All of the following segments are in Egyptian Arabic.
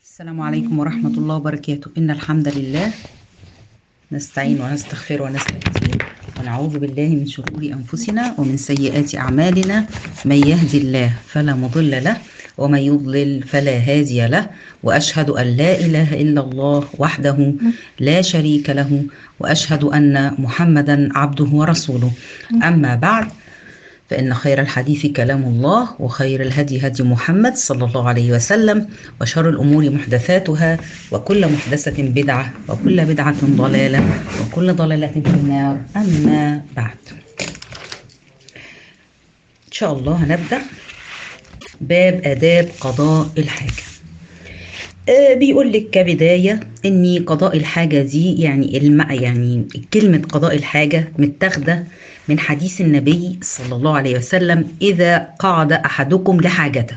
السلام عليكم ورحمة الله وبركاته إن الحمد لله نستعين ونستغفر ونستهديه ونعوذ بالله من شرور أنفسنا ومن سيئات أعمالنا من يهدي الله فلا مضل له ومن يضلل فلا هادي له وأشهد أن لا إله إلا الله وحده لا شريك له وأشهد أن محمدا عبده ورسوله أما بعد فإن خير الحديث كلام الله وخير الهدي هدي محمد صلى الله عليه وسلم وشر الأمور محدثاتها وكل محدثة بدعة وكل بدعة ضلالة وكل ضلالة في النار أما بعد إن شاء الله هنبدأ باب آداب قضاء الحاجة آه بيقول لك كبداية إن قضاء الحاجة دي يعني الم... يعني كلمة قضاء الحاجة متاخدة من حديث النبي صلى الله عليه وسلم إذا قعد أحدكم لحاجته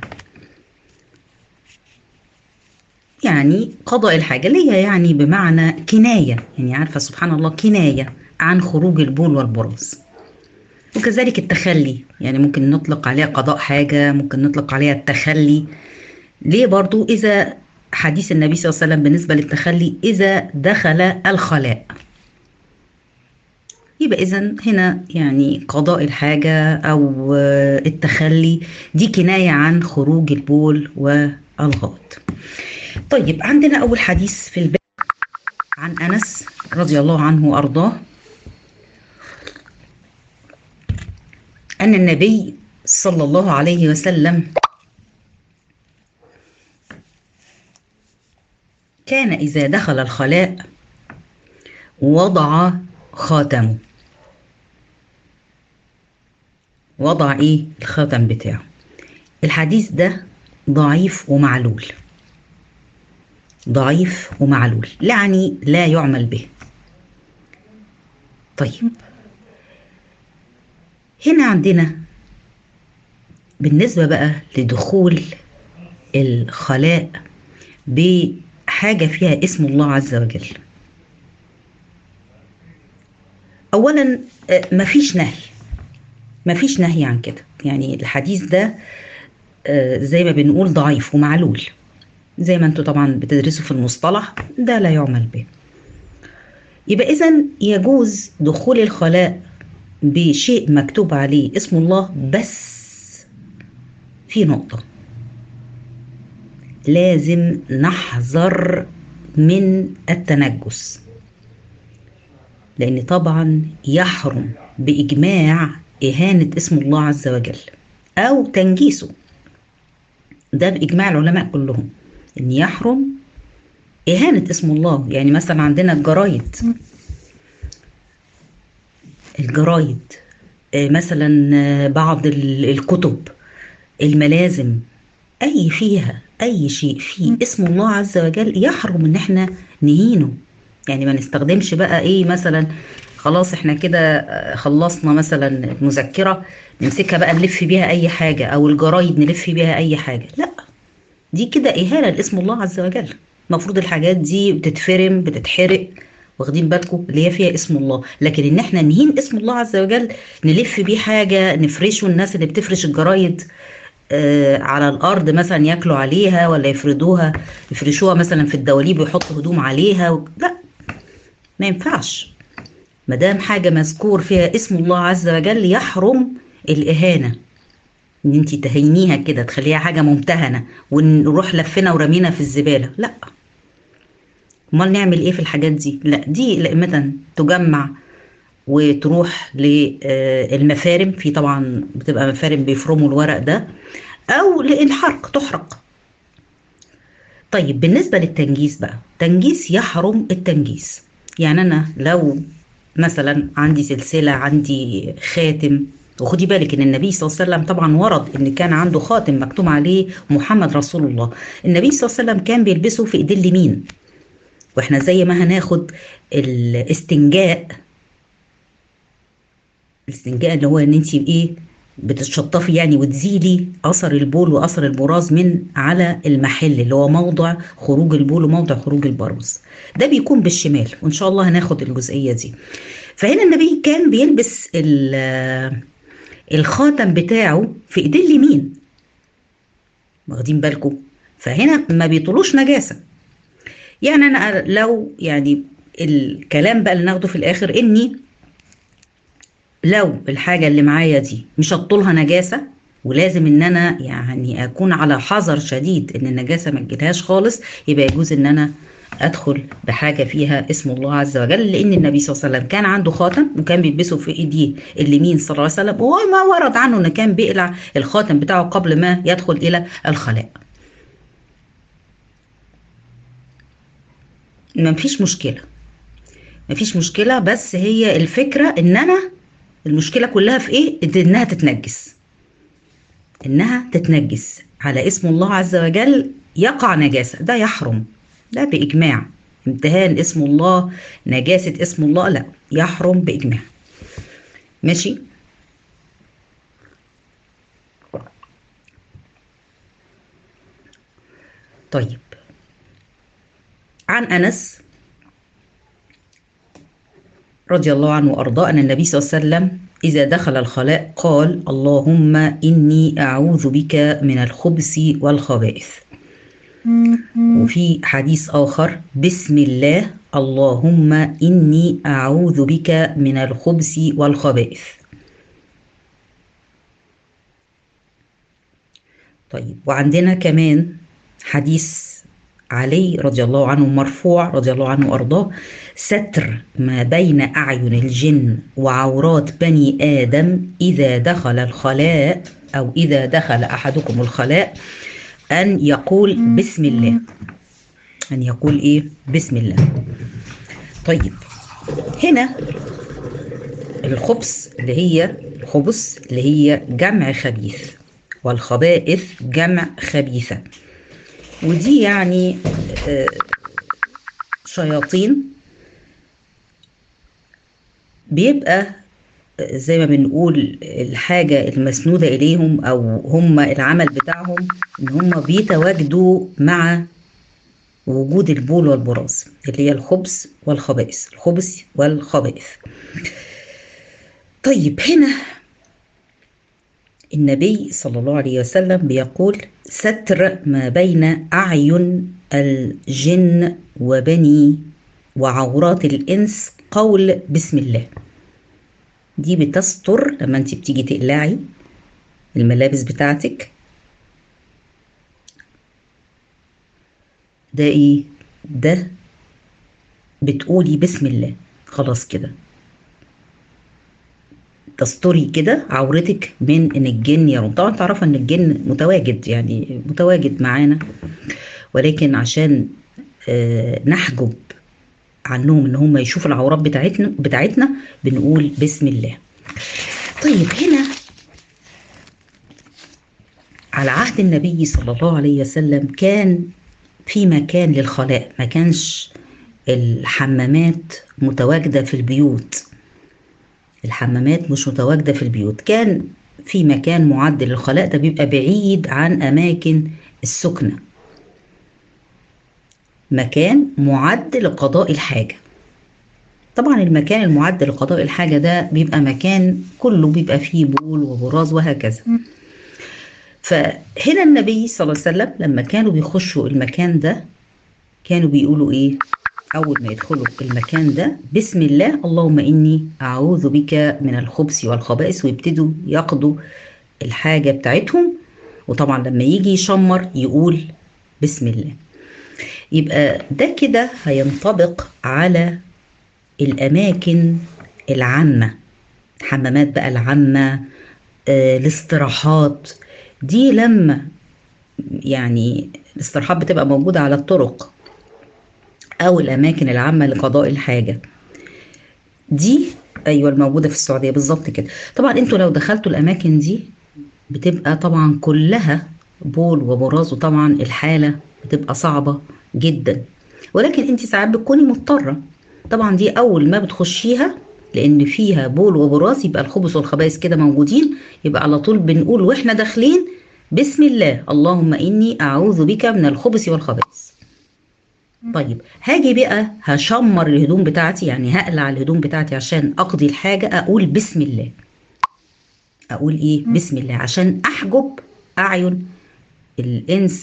يعني قضاء الحاجة اللي هي يعني بمعنى كناية يعني عارفة سبحان الله كناية عن خروج البول والبراز وكذلك التخلي يعني ممكن نطلق عليها قضاء حاجة ممكن نطلق عليها التخلي ليه برضو إذا حديث النبي صلى الله عليه وسلم بالنسبة للتخلي إذا دخل الخلاء يبقى إذا هنا يعني قضاء الحاجة أو التخلي دي كناية عن خروج البول والغائط طيب عندنا أول حديث في الباب عن أنس رضي الله عنه وأرضاه أن النبي صلى الله عليه وسلم كان إذا دخل الخلاء وضع خاتمه وضع ايه الخاتم بتاعه الحديث ده ضعيف ومعلول ضعيف ومعلول يعني لا يعمل به طيب هنا عندنا بالنسبة بقى لدخول الخلاء بحاجة فيها اسم الله عز وجل اولا مفيش نهي مفيش نهي عن كده يعني الحديث ده زي ما بنقول ضعيف ومعلول زي ما انتوا طبعا بتدرسوا في المصطلح ده لا يعمل به يبقى اذا يجوز دخول الخلاء بشيء مكتوب عليه اسم الله بس في نقطه لازم نحذر من التنجس لأن طبعا يحرم بإجماع إهانة اسم الله عز وجل أو تنجيسه ده بإجماع العلماء كلهم إن يحرم إهانة اسم الله يعني مثلا عندنا الجرايد الجرايد مثلا بعض الكتب الملازم أي فيها أي شيء فيه اسم الله عز وجل يحرم إن احنا نهينه يعني ما نستخدمش بقى ايه مثلا خلاص احنا كده خلصنا مثلا مذكرة نمسكها بقى نلف بيها اي حاجة او الجرايد نلف بيها اي حاجة لا دي كده اهانة لاسم الله عز وجل المفروض الحاجات دي بتتفرم بتتحرق واخدين بالكم اللي هي فيها اسم الله لكن ان احنا نهين اسم الله عز وجل نلف بيه حاجة نفرشه الناس اللي بتفرش الجرايد آه على الارض مثلا ياكلوا عليها ولا يفردوها يفرشوها مثلا في الدواليب ويحطوا هدوم عليها و... لا ما ينفعش ما دام حاجه مذكور فيها اسم الله عز وجل يحرم الاهانه ان انت تهينيها كده تخليها حاجه ممتهنه ونروح لفنا ورمينا في الزباله لا امال نعمل ايه في الحاجات دي لا دي لائمه تجمع وتروح للمفارم في طبعا بتبقى مفارم بيفرموا الورق ده او للحرق تحرق طيب بالنسبه للتنجيس بقى تنجيس يحرم التنجيس يعني انا لو مثلا عندي سلسله عندي خاتم وخدي بالك ان النبي صلى الله عليه وسلم طبعا ورد ان كان عنده خاتم مكتوب عليه محمد رسول الله النبي صلى الله عليه وسلم كان بيلبسه في ايديه اليمين واحنا زي ما هناخد الاستنجاء الاستنجاء اللي هو ان انت ايه بتتشطفي يعني وتزيلي اثر البول واثر البراز من على المحل اللي هو موضع خروج البول وموضع خروج البراز ده بيكون بالشمال وان شاء الله هناخد الجزئيه دي فهنا النبي كان بيلبس الخاتم بتاعه في ايديه اليمين واخدين بالكم فهنا ما بيطولوش نجاسة يعني أنا لو يعني الكلام بقى اللي ناخده في الآخر إني لو الحاجة اللي معايا دي مش هتطولها نجاسة ولازم ان انا يعني اكون على حذر شديد ان النجاسه ما تجيلهاش خالص يبقى يجوز ان انا ادخل بحاجه فيها اسم الله عز وجل لان النبي صلى الله عليه وسلم كان عنده خاتم وكان بيلبسه في ايديه اليمين صلى الله عليه وسلم وما ورد عنه انه كان بيقلع الخاتم بتاعه قبل ما يدخل الى الخلاء ما فيش مشكله ما فيش مشكله بس هي الفكره ان انا المشكله كلها في ايه انها تتنجس انها تتنجس على اسم الله عز وجل يقع نجاسه ده يحرم ده باجماع امتهان اسم الله نجاسه اسم الله لا يحرم باجماع ماشي طيب عن انس رضي الله عنه وارضاه ان النبي صلى الله عليه وسلم إذا دخل الخلاء قال اللهم إني أعوذ بك من الخبث والخبائث وفي حديث آخر بسم الله اللهم إني أعوذ بك من الخبث والخبائث طيب وعندنا كمان حديث علي رضي الله عنه مرفوع رضي الله عنه وارضاه ستر ما بين اعين الجن وعورات بني ادم اذا دخل الخلاء او اذا دخل احدكم الخلاء ان يقول بسم الله ان يقول ايه بسم الله طيب هنا الخبث اللي هي الخبث اللي هي جمع خبيث والخبائث جمع خبيثه ودي يعني شياطين بيبقى زي ما بنقول الحاجة المسنودة إليهم أو هم العمل بتاعهم إن هم بيتواجدوا مع وجود البول والبراز اللي هي الخبز والخبائث الخبز والخبائث طيب هنا النبي صلى الله عليه وسلم بيقول ستر ما بين أعين الجن وبني وعورات الإنس قول بسم الله دي بتستر لما انت بتيجي تقلعي الملابس بتاعتك ده ايه ده بتقولي بسم الله خلاص كده تستري كده عورتك من ان الجن يرون طبعا تعرف ان الجن متواجد يعني متواجد معانا ولكن عشان آه نحجب عنهم ان هم يشوفوا العورات بتاعتنا بتاعتنا بنقول بسم الله طيب هنا على عهد النبي صلى الله عليه وسلم كان في مكان للخلاء ما كانش الحمامات متواجده في البيوت الحمامات مش متواجدة في البيوت كان في مكان معد للخلاء ده بيبقى بعيد عن أماكن السكنة مكان معد لقضاء الحاجة طبعا المكان المعد لقضاء الحاجة ده بيبقى مكان كله بيبقى فيه بول وبراز وهكذا فهنا النبي صلى الله عليه وسلم لما كانوا بيخشوا المكان ده كانوا بيقولوا ايه أول ما يدخلوا المكان ده بسم الله اللهم إني أعوذ بك من الخبث والخبائث ويبتدوا ياخدوا الحاجة بتاعتهم وطبعا لما يجي يشمر يقول بسم الله يبقى ده كده هينطبق على الأماكن العامة الحمامات بقى العامة آه، الاستراحات دي لما يعني الاستراحات بتبقى موجودة على الطرق أو الأماكن العامة لقضاء الحاجة دي أيوة الموجودة في السعودية بالظبط كده طبعا انتوا لو دخلتوا الأماكن دي بتبقى طبعا كلها بول وبراز وطبعا الحالة بتبقى صعبة جدا ولكن انت ساعات بتكوني مضطرة طبعا دي أول ما بتخشيها لأن فيها بول وبراز يبقى الخبث والخبائث كده موجودين يبقى على طول بنقول واحنا داخلين بسم الله اللهم إني أعوذ بك من الخبث والخبائث طيب هاجي بقى هشمر الهدوم بتاعتي يعني هقلع الهدوم بتاعتي عشان اقضي الحاجه اقول بسم الله اقول ايه بسم الله عشان احجب اعين الانس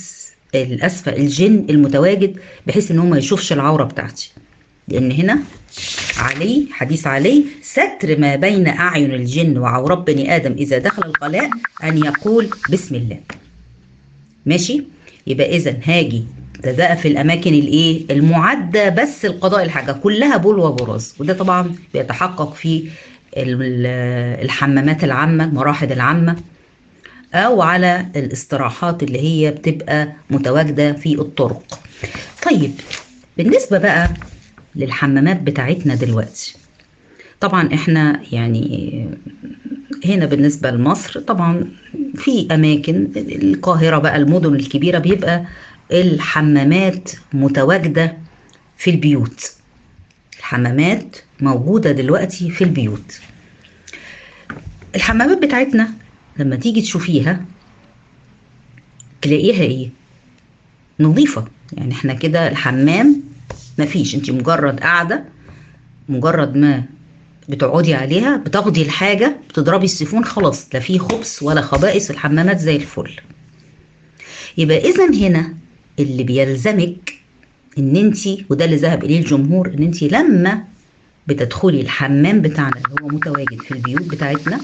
الاسفه الجن المتواجد بحيث ان هو ما يشوفش العوره بتاعتي لان هنا علي حديث علي ستر ما بين اعين الجن وعورات بني ادم اذا دخل الخلاء ان يقول بسم الله ماشي يبقى اذا هاجي ده بقى في الاماكن الايه المعده بس لقضاء الحاجه كلها بول وبراز وده طبعا بيتحقق في الحمامات العامه المراحل العامه او على الاستراحات اللي هي بتبقى متواجده في الطرق طيب بالنسبه بقى للحمامات بتاعتنا دلوقتي طبعا احنا يعني هنا بالنسبة لمصر طبعا في أماكن القاهرة بقى المدن الكبيرة بيبقى الحمامات متواجدة في البيوت الحمامات موجودة دلوقتي في البيوت الحمامات بتاعتنا لما تيجي تشوفيها تلاقيها ايه نظيفة يعني احنا كده الحمام مفيش انت مجرد قاعدة مجرد ما بتقعدي عليها بتاخدي الحاجة بتضربي السيفون خلاص لا فيه خبث ولا خبائث الحمامات زي الفل يبقى اذا هنا اللي بيلزمك ان انت وده اللي ذهب اليه الجمهور ان انت لما بتدخلي الحمام بتاعنا اللي هو متواجد في البيوت بتاعتنا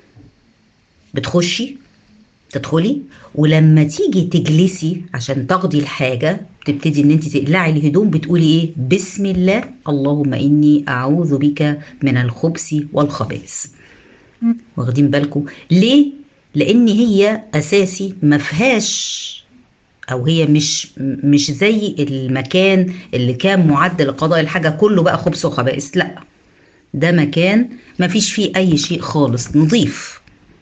بتخشي تدخلي ولما تيجي تجلسي عشان تاخدي الحاجة بتبتدي ان انت تقلعي الهدوم بتقولي ايه بسم الله اللهم اني اعوذ بك من الخبث والخبائث واخدين بالكم ليه لان هي اساسي ما فيهاش او هي مش مش زي المكان اللي كان معد لقضاء الحاجه كله بقى خبث وخبائث لا ده مكان ما فيش فيه اي شيء خالص نظيف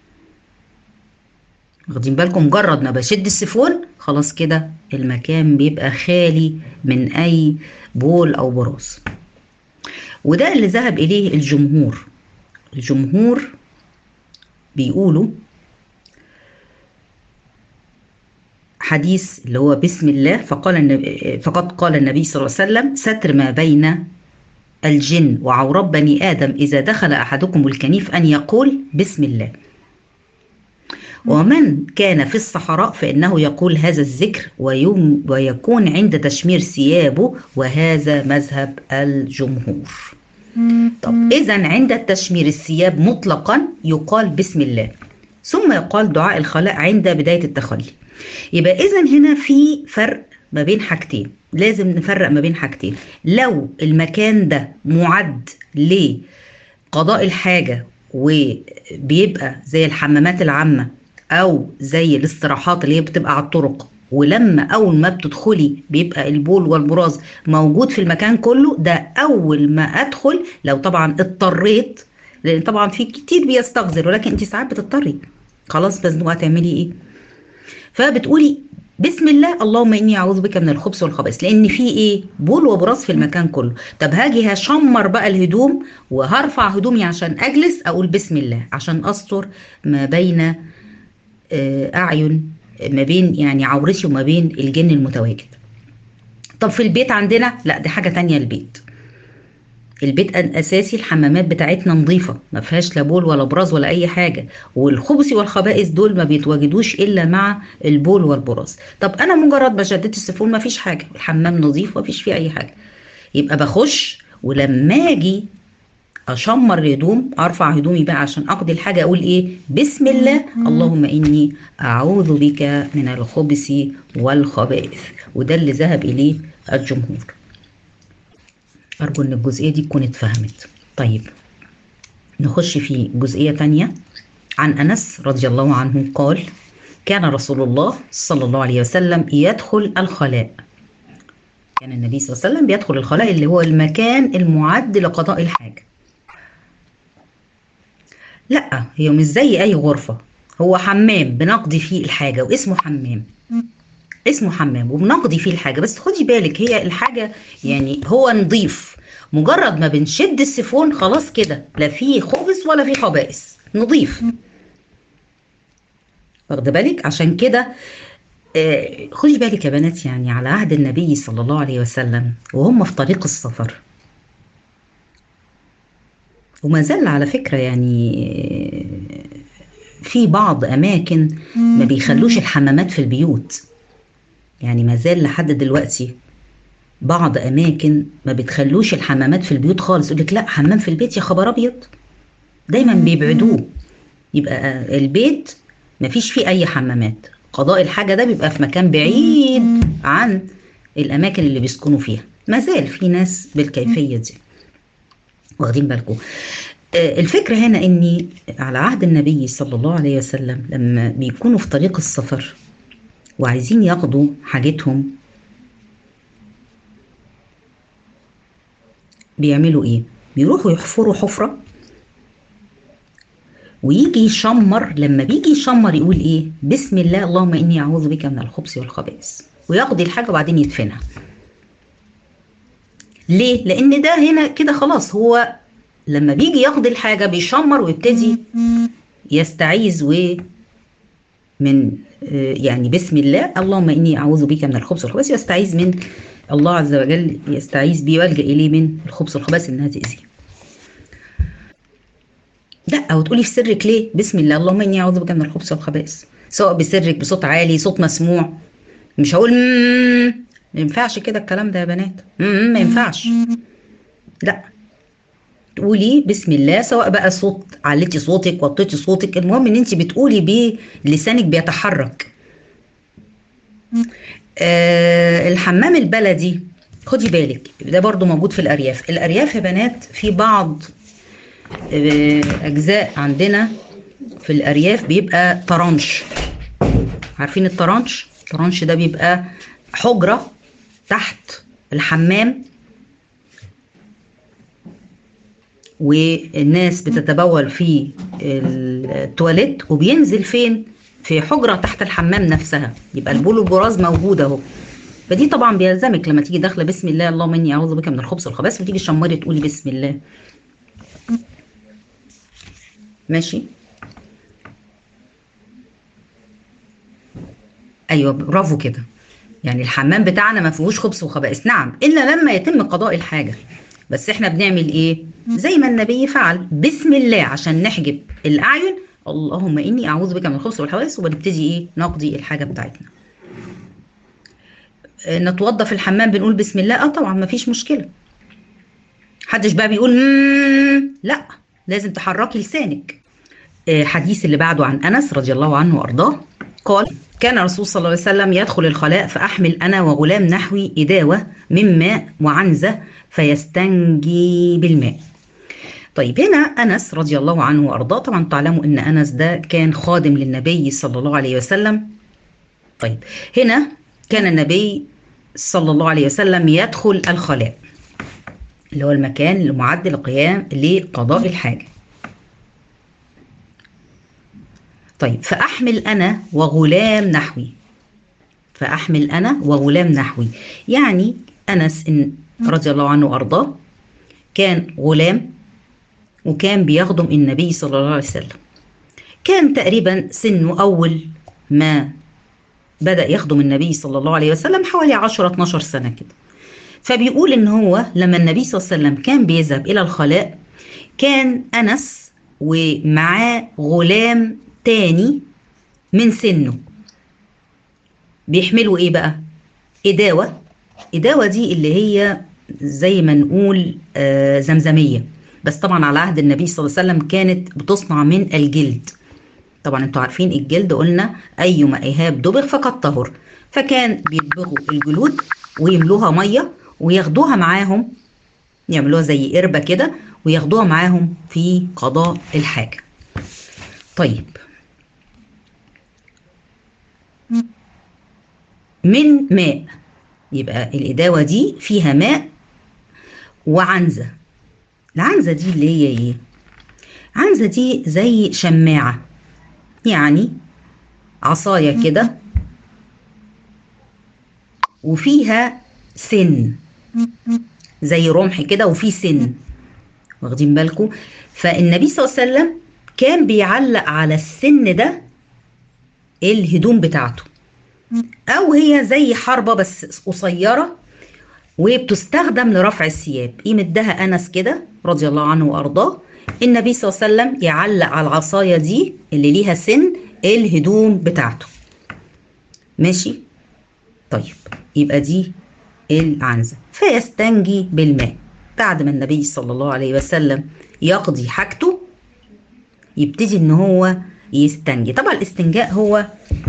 واخدين بالكم مجرد ما بشد السيفون خلاص كده المكان بيبقى خالي من اي بول او براز وده اللي ذهب اليه الجمهور الجمهور بيقولوا حديث اللي هو بسم الله فقال النبي فقد قال النبي صلى الله عليه وسلم ستر ما بين الجن وعورات بني ادم اذا دخل احدكم الكنيف ان يقول بسم الله ومن كان في الصحراء فإنه يقول هذا الذكر ويوم ويكون عند تشمير ثيابه وهذا مذهب الجمهور طب إذا عند تشمير الثياب مطلقا يقال بسم الله ثم يقال دعاء الخلاء عند بداية التخلي يبقى إذا هنا في فرق ما بين حاجتين لازم نفرق ما بين حاجتين لو المكان ده معد لقضاء الحاجة وبيبقى زي الحمامات العامة او زي الاستراحات اللي هي بتبقى على الطرق ولما اول ما بتدخلي بيبقى البول والبراز موجود في المكان كله ده اول ما ادخل لو طبعا اضطريت لان طبعا في كتير بيستغذر ولكن انت ساعات بتضطري خلاص مزنوقه تعملي ايه فبتقولي بسم الله اللهم اني اعوذ بك من الخبث والخبائث لان في ايه بول وبراز في المكان كله طب هاجي هشمر بقى الهدوم وهرفع هدومي عشان اجلس اقول بسم الله عشان استر ما بين اعين ما بين يعني عورتي وما بين الجن المتواجد طب في البيت عندنا لا دي حاجه تانية البيت البيت اساسي الحمامات بتاعتنا نظيفه ما فيهاش لا بول ولا براز ولا اي حاجه والخبث والخبائث دول ما بيتواجدوش الا مع البول والبراز طب انا مجرد ما شديت السيفون ما فيش حاجه الحمام نظيف ما فيش فيه اي حاجه يبقى بخش ولما اجي اشمر الهدوم ارفع هدومي بقى عشان اقضي الحاجه اقول ايه بسم الله اللهم اني اعوذ بك من الخبث والخبائث وده اللي ذهب اليه الجمهور ارجو ان الجزئيه دي تكون اتفهمت طيب نخش في جزئيه تانية عن انس رضي الله عنه قال كان رسول الله صلى الله عليه وسلم يدخل الخلاء كان النبي صلى الله عليه وسلم بيدخل الخلاء اللي هو المكان المعد لقضاء الحاجه لا هي مش زي اي غرفه هو حمام بنقضي فيه الحاجه واسمه حمام اسمه حمام وبنقضي فيه الحاجه بس خدي بالك هي الحاجه يعني هو نظيف مجرد ما بنشد السيفون خلاص كده لا فيه خبث ولا فيه خبائث نظيف واخده بالك عشان كده آه خدي بالك يا بنات يعني على عهد النبي صلى الله عليه وسلم وهم في طريق السفر وما زال على فكرة يعني في بعض أماكن ما بيخلوش الحمامات في البيوت يعني ما زال لحد دلوقتي بعض اماكن ما بتخلوش الحمامات في البيوت خالص يقول لك لا حمام في البيت يا خبر ابيض دايما بيبعدوه يبقى البيت ما فيش فيه اي حمامات قضاء الحاجه ده بيبقى في مكان بعيد عن الاماكن اللي بيسكنوا فيها ما زال في ناس بالكيفيه دي واخدين بالكم الفكرة هنا إني على عهد النبي صلى الله عليه وسلم لما بيكونوا في طريق السفر وعايزين ياخدوا حاجتهم بيعملوا إيه؟ بيروحوا يحفروا حفرة ويجي يشمر لما بيجي يشمر يقول إيه؟ بسم الله اللهم إني أعوذ بك من الخبث والخبائث ويقضي الحاجة وبعدين يدفنها. ليه؟ لأن ده هنا كده خلاص هو لما بيجي يقضي الحاجة بيشمر ويبتدي يستعيذ و من يعني بسم الله اللهم إني أعوذ بك من الخبث والخبث يستعيذ من الله عز وجل يستعيذ بيه ويلجأ إليه من الخبث والخبث إنها تأذيه. لا أو تقولي في سرك ليه؟ بسم الله اللهم إني أعوذ بك من الخبث والخبائث سواء بسرك بصوت عالي صوت مسموع مش هقول ما ينفعش كده الكلام ده يا بنات ما ينفعش لا تقولي بسم الله سواء بقى صوت عليتي صوتك وطيتي صوتك المهم ان انت بتقولي بلسانك بيتحرك آه الحمام البلدي خدي بالك ده برضو موجود في الارياف الارياف يا بنات في بعض آه اجزاء عندنا في الارياف بيبقى طرنش عارفين الطرنش الطرنش ده بيبقى حجره تحت الحمام والناس بتتبول في التواليت وبينزل فين في حجرة تحت الحمام نفسها يبقى البول والبراز موجود اهو فدي طبعا بيلزمك لما تيجي داخله بسم الله اللهم اني اعوذ بك من الخبث والخبائث وتيجي شمري تقولي بسم الله ماشي ايوه برافو كده يعني الحمام بتاعنا ما فيهوش خبث وخبائث نعم الا لما يتم قضاء الحاجه بس احنا بنعمل ايه زي ما النبي فعل بسم الله عشان نحجب الاعين اللهم اني اعوذ بك من الخبث والخبائث وبنبتدي ايه نقضي الحاجه بتاعتنا نتوضى في الحمام بنقول بسم الله اه طبعا ما فيش مشكله محدش بقى بيقول لا لازم تحركي لسانك حديث اللي بعده عن انس رضي الله عنه وارضاه قال كان الرسول صلى الله عليه وسلم يدخل الخلاء فاحمل انا وغلام نحوي اداوه من ماء وعنزه فيستنجي بالماء طيب هنا انس رضي الله عنه وارضاه طبعا تعلموا ان انس ده كان خادم للنبي صلى الله عليه وسلم طيب هنا كان النبي صلى الله عليه وسلم يدخل الخلاء اللي هو المكان المعد لقيام لقضاء الحاجه طيب فاحمل انا وغلام نحوي فاحمل انا وغلام نحوي يعني انس إن رضي الله عنه وارضاه كان غلام وكان بيخدم النبي صلى الله عليه وسلم كان تقريبا سنه اول ما بدا يخدم النبي صلى الله عليه وسلم حوالي 10 12 سنه كده فبيقول ان هو لما النبي صلى الله عليه وسلم كان بيذهب الى الخلاء كان انس ومعاه غلام تاني من سنه بيحملوا ايه بقى اداوه اداوه دي اللي هي زي ما نقول آه زمزميه بس طبعا على عهد النبي صلى الله عليه وسلم كانت بتصنع من الجلد طبعا انتوا عارفين الجلد قلنا ايما ايهاب دبغ فقد طهر فكان بيدبغوا الجلود ويملوها ميه وياخدوها معاهم يعملوها زي قربه كده وياخدوها معاهم في قضاء الحاجه طيب من ماء يبقى الإداوة دي فيها ماء وعنزة العنزة دي اللي هي ايه عنزة دي زي شماعة يعني عصاية كده وفيها سن زي رمح كده وفيه سن واخدين بالكم فالنبي صلى الله عليه وسلم كان بيعلق على السن ده الهدوم بتاعته او هي زي حربة بس قصيرة وبتستخدم لرفع الثياب يمدها انس كده رضي الله عنه وارضاه النبي صلى الله عليه وسلم يعلق على العصاية دي اللي ليها سن الهدوم بتاعته ماشي طيب يبقى دي العنزة فيستنجي بالماء بعد ما النبي صلى الله عليه وسلم يقضي حاجته يبتدي ان هو يستنجي طبعا الاستنجاء هو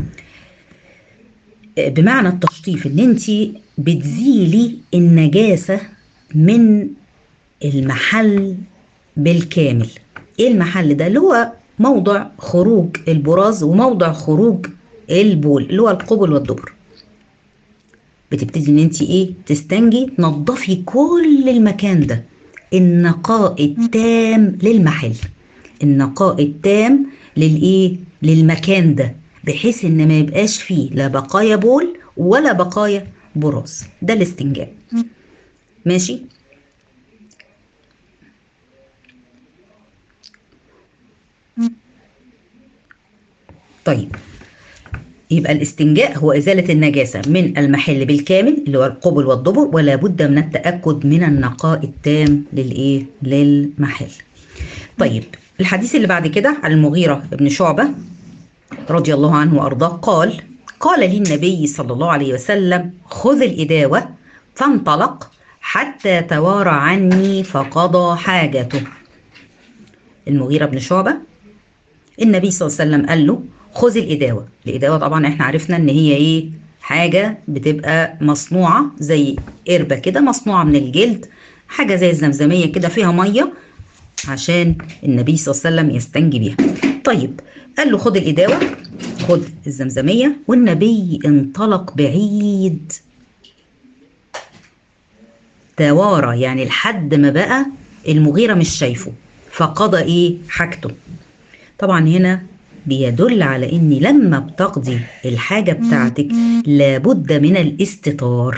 بمعنى التشطيف ان انت بتزيلي النجاسة من المحل بالكامل ايه المحل ده اللي هو موضع خروج البراز وموضع خروج البول اللي هو القبل والدبر بتبتدي ان انت ايه تستنجي تنظفي كل المكان ده النقاء التام للمحل النقاء التام للايه للمكان ده بحيث ان ما يبقاش فيه لا بقايا بول ولا بقايا براز ده الاستنجاء ماشي طيب يبقى الاستنجاء هو إزالة النجاسة من المحل بالكامل اللي هو القبل والدبر ولا بد من التأكد من النقاء التام للإيه؟ للمحل. طيب الحديث اللي بعد كده عن المغيرة بن شعبة رضي الله عنه وأرضاه قال قال لي النبي صلى الله عليه وسلم خذ الإداوة فانطلق حتى توارى عني فقضى حاجته. المغيرة بن شعبة النبي صلى الله عليه وسلم قال له خذ الإداوة الإداوة طبعا احنا عرفنا ان هي ايه حاجة بتبقى مصنوعة زي قربة كده مصنوعة من الجلد حاجة زي الزمزمية كده فيها مية عشان النبي صلى الله عليه وسلم يستنجي بيها طيب قال له خد الإداوة خد الزمزمية والنبي انطلق بعيد توارى يعني لحد ما بقى المغيرة مش شايفه فقضى ايه حاجته طبعا هنا بيدل على ان لما بتقضي الحاجه بتاعتك لابد من الاستتار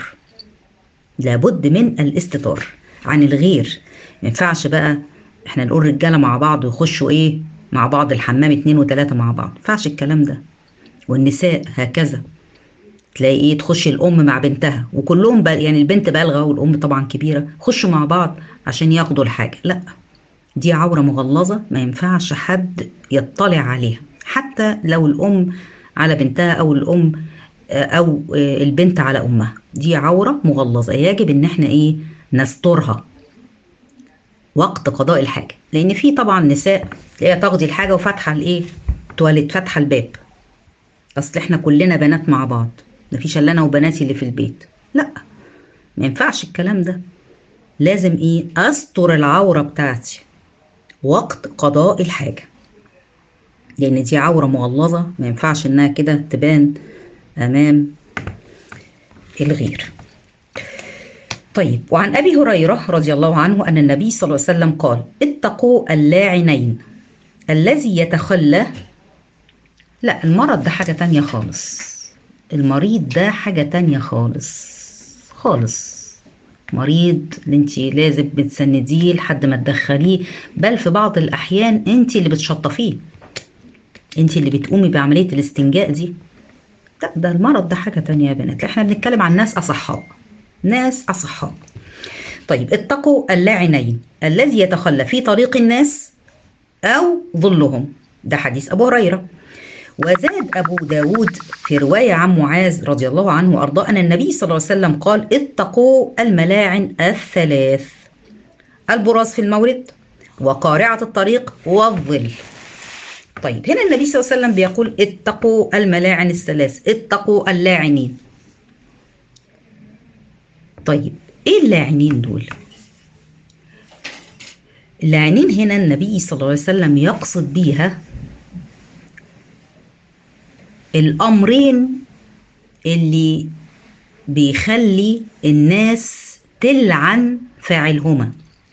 لابد من الاستتار عن الغير ما ينفعش بقى احنا نقول رجاله مع بعض ويخشوا ايه مع بعض الحمام اتنين وتلاته مع بعض ما ينفعش الكلام ده والنساء هكذا تلاقي ايه تخش الام مع بنتها وكلهم بقى يعني البنت بالغه والام طبعا كبيره خشوا مع بعض عشان ياخدوا الحاجه لا دي عوره مغلظه ما ينفعش حد يطلع عليها حتى لو الام على بنتها او الام او البنت على امها دي عوره مغلظه يجب ان احنا ايه نسترها وقت قضاء الحاجه لان في طبعا نساء تلاقيها تقضي الحاجه وفاتحه الايه تواليت فاتحه الباب اصل احنا كلنا بنات مع بعض مفيش الا انا وبناتي اللي في البيت لا ما ينفعش الكلام ده لازم ايه استر العوره بتاعتي وقت قضاء الحاجه لان دي عوره مغلظه ما ينفعش انها كده تبان امام الغير طيب وعن ابي هريره رضي الله عنه ان النبي صلى الله عليه وسلم قال اتقوا اللاعنين الذي يتخلى لا المرض ده حاجه تانية خالص المريض ده حاجه تانية خالص خالص مريض اللي انت لازم بتسنديه لحد ما تدخليه بل في بعض الاحيان انت اللي بتشطفيه انت اللي بتقومي بعمليه الاستنجاء دي لا ده المرض ده حاجه تانية يا بنات احنا بنتكلم عن ناس اصحاء ناس اصحاء طيب اتقوا اللاعنين الذي يتخلى في طريق الناس او ظلهم ده حديث ابو هريره وزاد أبو داود في رواية عن معاذ رضي الله عنه وأرضاه أن النبي صلى الله عليه وسلم قال اتقوا الملاعن الثلاث البراز في المورد وقارعة الطريق والظل طيب هنا النبي صلى الله عليه وسلم بيقول اتقوا الملاعن الثلاث اتقوا اللاعنين طيب ايه اللاعنين دول اللاعنين هنا النبي صلى الله عليه وسلم يقصد بيها الامرين اللي بيخلي الناس تلعن فاعلهما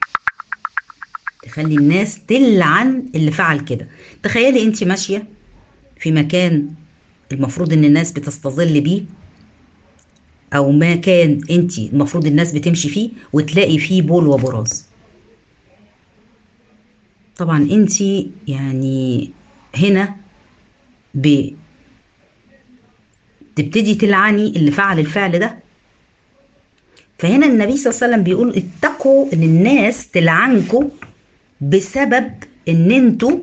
تخلي الناس تلعن اللي فعل كده تخيلي انت ماشيه في مكان المفروض ان الناس بتستظل بيه او مكان انت المفروض الناس بتمشي فيه وتلاقي فيه بول وبراز طبعا انت يعني هنا ب تبتدي تلعني اللي فعل الفعل ده فهنا النبي صلى الله عليه وسلم بيقول اتقوا ان الناس تلعنكم بسبب ان انتوا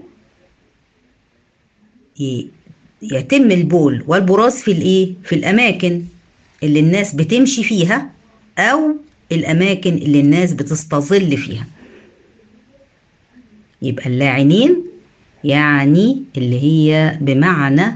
يتم البول والبراز في الايه في الاماكن اللي الناس بتمشي فيها أو الأماكن اللي الناس بتستظل فيها يبقى اللاعنين يعني اللي هي بمعنى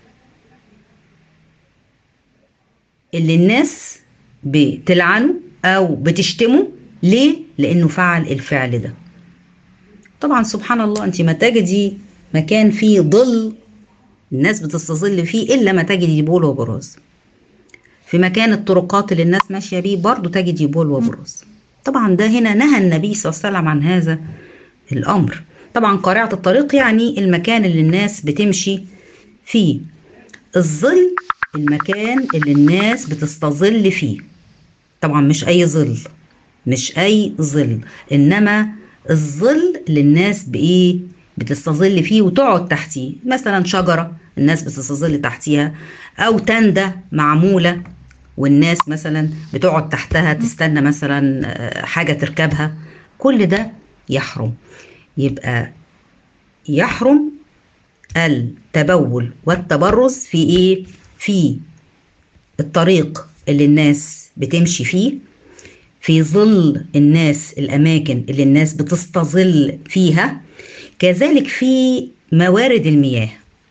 اللي الناس بتلعنه أو بتشتمه ليه؟ لأنه فعل الفعل ده طبعا سبحان الله أنت ما تجدي مكان فيه ظل الناس بتستظل فيه إلا ما تجدي بول وبراز في مكان الطرقات اللي الناس ماشية بيه برضو تجدي بول وبراز طبعا ده هنا نهى النبي صلى الله عليه وسلم عن هذا الأمر طبعا قارعة الطريق يعني المكان اللي الناس بتمشي فيه الظل المكان اللي الناس بتستظل فيه طبعا مش أي ظل مش أي ظل إنما الظل اللي الناس بإيه بتستظل فيه وتقعد تحتيه مثلا شجرة الناس بتستظل تحتيها أو تندة معمولة والناس مثلا بتقعد تحتها تستنى مثلا حاجة تركبها كل ده يحرم يبقى يحرم التبول والتبرز في ايه في الطريق اللي الناس بتمشي فيه في ظل الناس الاماكن اللي الناس بتستظل فيها كذلك في موارد المياه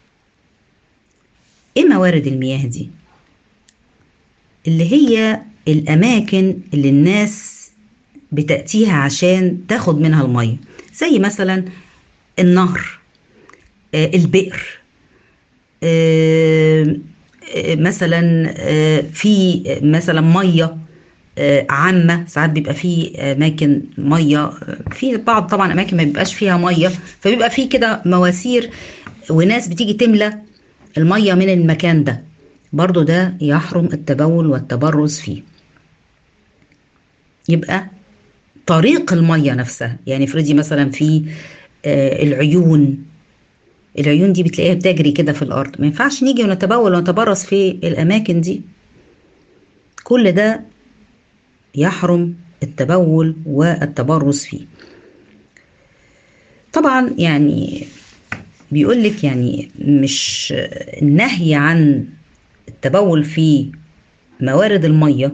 ايه موارد المياه دي اللي هي الاماكن اللي الناس بتاتيها عشان تاخد منها الميه زي مثلا النهر آه البئر آه آه مثلا في مثلا ميه عامة ساعات بيبقى في أماكن مية في بعض طبعا أماكن ما بيبقاش فيها مية فبيبقى في كده مواسير وناس بتيجي تملى المية من المكان ده برضو ده يحرم التبول والتبرز فيه يبقى طريق المية نفسها يعني افرضي مثلا في آه العيون العيون دي بتلاقيها بتجري كده في الأرض ما ينفعش نيجي ونتبول ونتبرز في الأماكن دي كل ده يحرم التبول والتبرز فيه طبعا يعني بيقول لك يعني مش النهي عن التبول في موارد الميه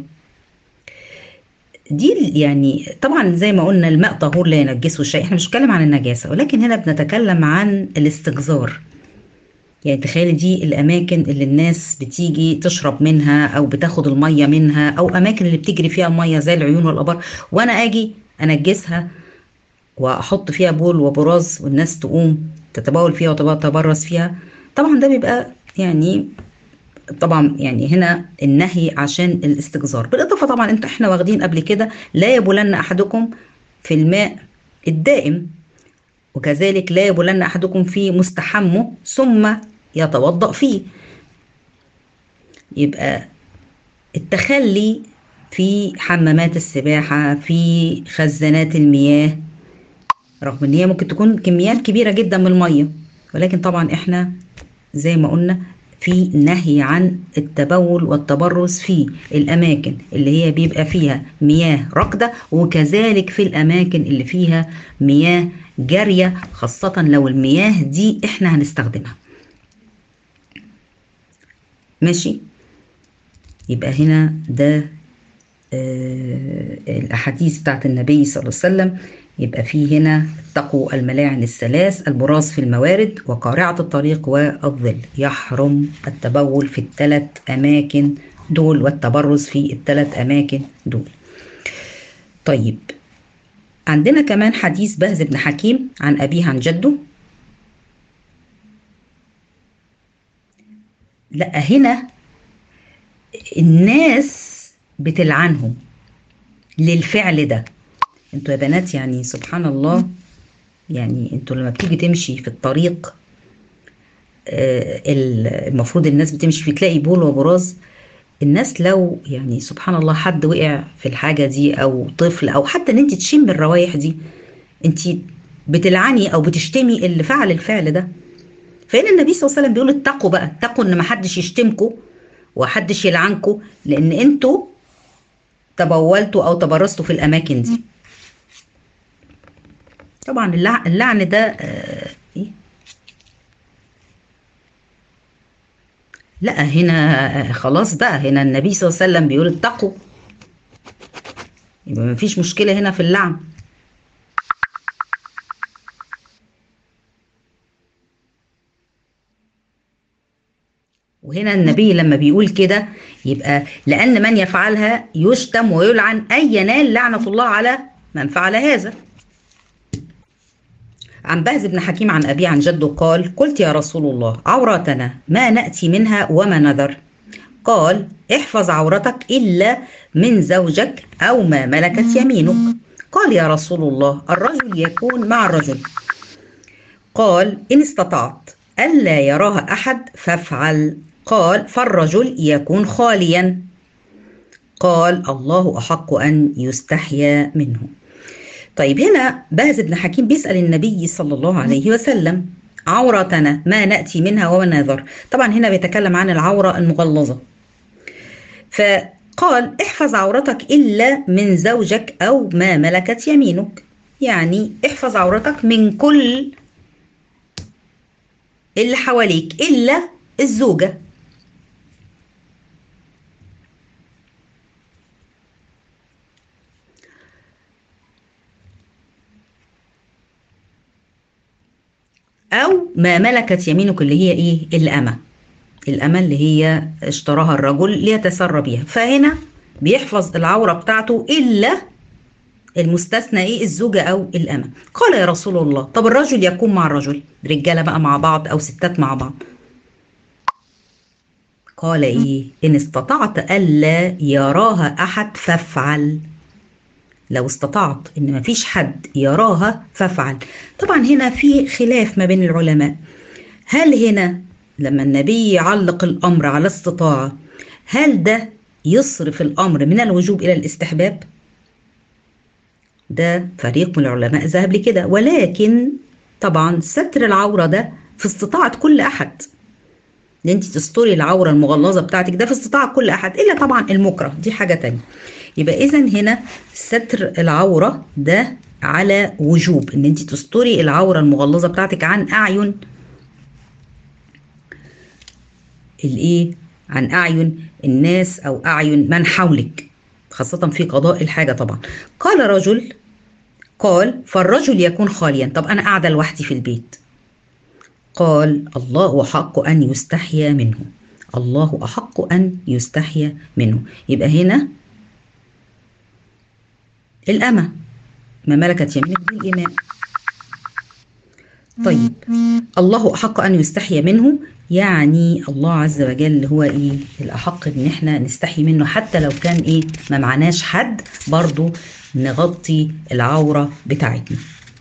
دي يعني طبعا زي ما قلنا الماء طهور لا ينجسه شيء احنا مش بنتكلم عن النجاسه ولكن هنا بنتكلم عن الاستجزار يعني تخيلي دي الاماكن اللي الناس بتيجي تشرب منها او بتاخد الميه منها او اماكن اللي بتجري فيها الميه زي العيون والابار وانا اجي انجسها واحط فيها بول وبراز والناس تقوم تتبول فيها وتتبرز فيها طبعا ده بيبقى يعني طبعا يعني هنا النهي عشان الاستجزار بالاضافه طبعا انت احنا واخدين قبل كده لا يبولن احدكم في الماء الدائم وكذلك لا يبولن احدكم في مستحمه ثم يتوضا فيه يبقى التخلي في حمامات السباحه في خزانات المياه رغم ان هي ممكن تكون كميات كبيره جدا من الميه ولكن طبعا احنا زي ما قلنا في نهي عن التبول والتبرز في الأماكن اللي هي بيبقى فيها مياه راكدة وكذلك في الأماكن اللي فيها مياه جارية خاصة لو المياه دي احنا هنستخدمها ماشي يبقى هنا ده آه الأحاديث بتاعت النبي صلى الله عليه وسلم يبقى في هنا اتقوا الملاعن الثلاث البراز في الموارد وقارعة الطريق والظل يحرم التبول في الثلاث أماكن دول والتبرز في الثلاث أماكن دول طيب عندنا كمان حديث بهز بن حكيم عن أبيه عن جده لا هنا الناس بتلعنهم للفعل ده انتوا يا بنات يعني سبحان الله يعني انتوا لما بتيجي تمشي في الطريق آه المفروض الناس بتمشي فيه تلاقي بول وبراز الناس لو يعني سبحان الله حد وقع في الحاجه دي او طفل او حتى ان انت تشم الروايح دي انت بتلعني او بتشتمي اللي فعل الفعل ده فهنا النبي صلى الله عليه وسلم بيقول اتقوا بقى اتقوا ان ما حدش يشتمكم وحدش يلعنكم لان انتوا تبولتوا او تبرزتوا في الاماكن دي طبعا اللعن ده آه ايه لا هنا خلاص بقى هنا النبي صلى الله عليه وسلم بيقول اتقوا يبقى مفيش مشكلة هنا في اللعن وهنا النبي لما بيقول كده يبقى لأن من يفعلها يشتم ويلعن أي ينال لعنة الله على من فعل هذا عن بهز بن حكيم عن أبي عن جده قال قلت يا رسول الله عوراتنا ما نأتي منها وما نذر قال احفظ عورتك إلا من زوجك أو ما ملكت يمينك قال يا رسول الله الرجل يكون مع الرجل قال إن استطعت ألا يراها أحد فافعل قال فالرجل يكون خاليا قال الله أحق أن يستحيا منه طيب هنا بهز بن حكيم بيسأل النبي صلى الله عليه وسلم عورتنا ما نأتي منها وما نذر طبعا هنا بيتكلم عن العورة المغلظة فقال احفظ عورتك إلا من زوجك أو ما ملكت يمينك يعني احفظ عورتك من كل اللي حواليك إلا الزوجة أو ما ملكت يمينك اللي هي إيه الأمة الأمة اللي هي اشتراها الرجل ليتسرى بيها فهنا بيحفظ العورة بتاعته إلا المستثنى إيه الزوجة أو الأمة قال يا رسول الله طب الرجل يكون مع الرجل رجالة بقى مع بعض أو ستات مع بعض قال إيه إن استطعت ألا يراها أحد فافعل لو استطعت ان مفيش حد يراها فافعل طبعا هنا في خلاف ما بين العلماء هل هنا لما النبي يعلق الامر على استطاعه هل ده يصرف الامر من الوجوب الى الاستحباب ده فريق من العلماء ذهب لكده ولكن طبعا ستر العوره ده في استطاعه كل احد ان انت تستري العوره المغلظه بتاعتك ده في استطاعه كل احد الا طبعا المكره دي حاجه تانية يبقى اذا هنا ستر العوره ده على وجوب ان انت تستري العوره المغلظه بتاعتك عن اعين الايه عن اعين الناس او اعين من حولك خاصه في قضاء الحاجه طبعا قال رجل قال فالرجل يكون خاليا طب انا قاعده لوحدي في البيت قال الله حق ان يستحيا منه الله احق ان يستحيا منه يبقى هنا الأمة ما ملكت يمينك دي الإماء طيب الله أحق أن يستحي منه يعني الله عز وجل هو إيه الأحق إن إحنا نستحي منه حتى لو كان إيه ما معناش حد برضو نغطي العورة بتاعتنا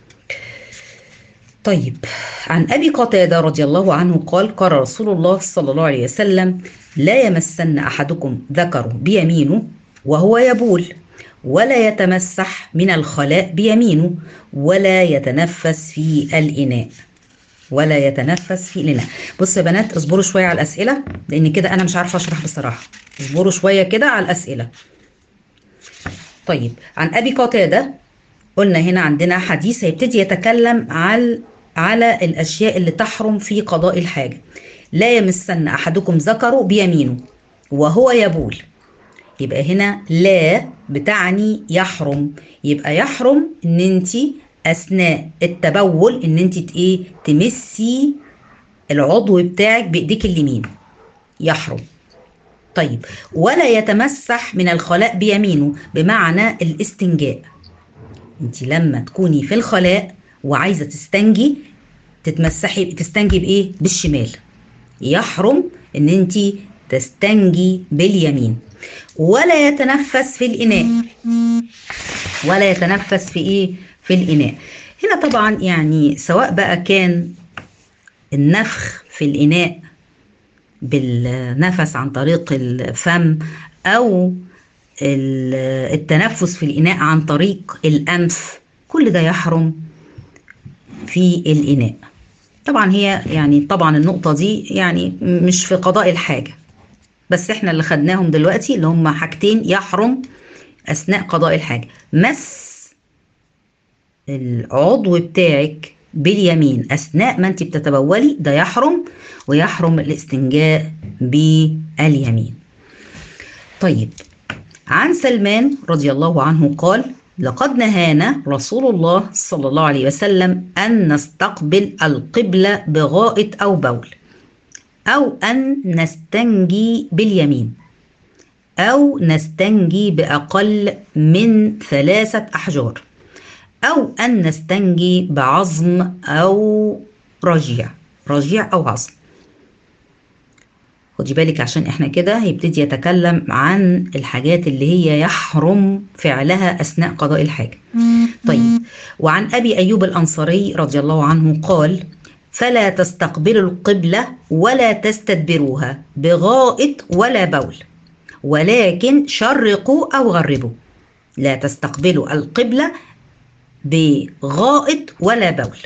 طيب عن أبي قتادة رضي الله عنه قال قال رسول الله صلى الله عليه وسلم لا يمسن أحدكم ذكره بيمينه وهو يبول ولا يتمسح من الخلاء بيمينه ولا يتنفس في الإناء ولا يتنفس في الإناء بص يا بنات اصبروا شوية على الأسئلة لأن كده أنا مش عارفة أشرح بصراحة اصبروا شوية كده على الأسئلة طيب عن أبي قتادة قلنا هنا عندنا حديث هيبتدي يتكلم على على الأشياء اللي تحرم في قضاء الحاجة لا يمسن أحدكم ذكره بيمينه وهو يبول يبقى هنا لا بتعني يحرم يبقى يحرم ان انت اثناء التبول ان انت ايه تمسي العضو بتاعك بايديك اليمين يحرم طيب ولا يتمسح من الخلاء بيمينه بمعنى الاستنجاء انت لما تكوني في الخلاء وعايزه تستنجي تتمسحي تستنجي بايه بالشمال يحرم ان انت تستنجي باليمين ولا يتنفس في الإناء ولا يتنفس في إيه في الإناء هنا طبعا يعني سواء بقى كان النفخ في الإناء بالنفس عن طريق الفم أو التنفس في الإناء عن طريق الأنف كل ده يحرم في الإناء طبعا هي يعني طبعا النقطة دي يعني مش في قضاء الحاجة بس احنا اللي خدناهم دلوقتي اللي هم حاجتين يحرم اثناء قضاء الحاجه مس العضو بتاعك باليمين أثناء ما أنت بتتبولي ده يحرم ويحرم الاستنجاء باليمين طيب عن سلمان رضي الله عنه قال لقد نهانا رسول الله صلى الله عليه وسلم أن نستقبل القبلة بغائط أو بول أو أن نستنجي باليمين أو نستنجي بأقل من ثلاثة أحجار أو أن نستنجي بعظم أو رجيع رجيع أو عظم خدي بالك عشان احنا كده هيبتدي يتكلم عن الحاجات اللي هي يحرم فعلها أثناء قضاء الحاجة طيب وعن أبي أيوب الأنصاري رضي الله عنه قال فلا تستقبلوا القبلة ولا تستدبروها بغائط ولا بول ولكن شرقوا أو غربوا لا تستقبلوا القبلة بغائط ولا بول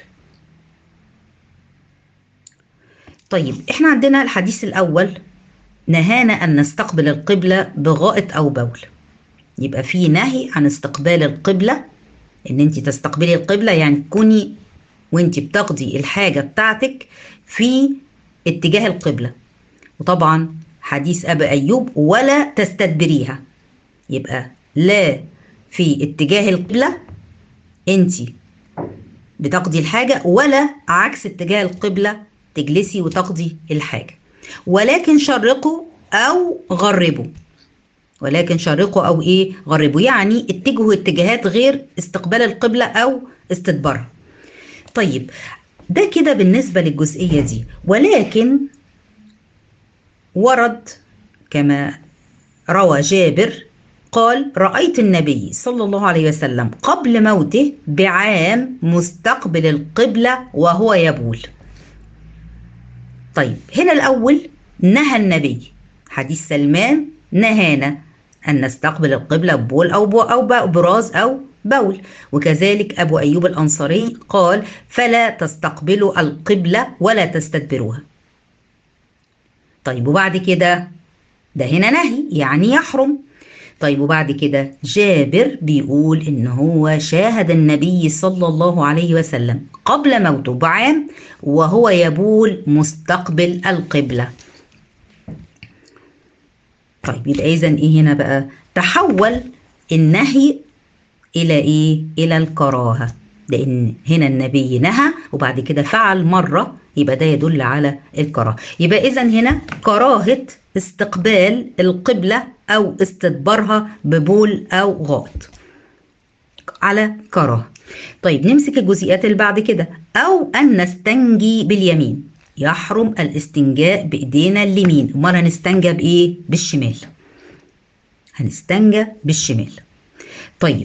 طيب احنا عندنا الحديث الأول نهانا أن نستقبل القبلة بغائط أو بول يبقى في نهي عن استقبال القبلة ان انت تستقبلي القبلة يعني تكوني وانت بتقضي الحاجة بتاعتك في اتجاه القبلة وطبعا حديث أبا أيوب ولا تستدبريها يبقى لا في اتجاه القبلة انت بتقضي الحاجة ولا عكس اتجاه القبلة تجلسي وتقضي الحاجة ولكن شرقوا أو غربوا ولكن شرقوا أو إيه غربوا يعني اتجهوا اتجاهات غير استقبال القبلة أو استدبارها طيب ده كده بالنسبة للجزئية دي ولكن ورد كما روى جابر قال رأيت النبي صلى الله عليه وسلم قبل موته بعام مستقبل القبلة وهو يبول طيب هنا الأول نهى النبي حديث سلمان نهانا أن نستقبل القبلة ببول أو بو أو براز أو بول وكذلك أبو أيوب الأنصاري قال فلا تستقبلوا القبلة ولا تستدبروها طيب وبعد كده ده هنا نهي يعني يحرم طيب وبعد كده جابر بيقول ان هو شاهد النبي صلى الله عليه وسلم قبل موته بعام وهو يبول مستقبل القبلة طيب يبقى اذا ايه هنا بقى تحول النهي الى ايه الى الكراهه لان هنا النبي نهى وبعد كده فعل مره يبقى ده يدل على الكراهه يبقى اذا هنا كراهه استقبال القبله او استدبارها ببول او غائط على كراهه طيب نمسك الجزئيات اللي بعد كده او ان نستنجي باليمين يحرم الاستنجاء بايدينا اليمين امال هنستنجى بايه بالشمال هنستنجى بالشمال طيب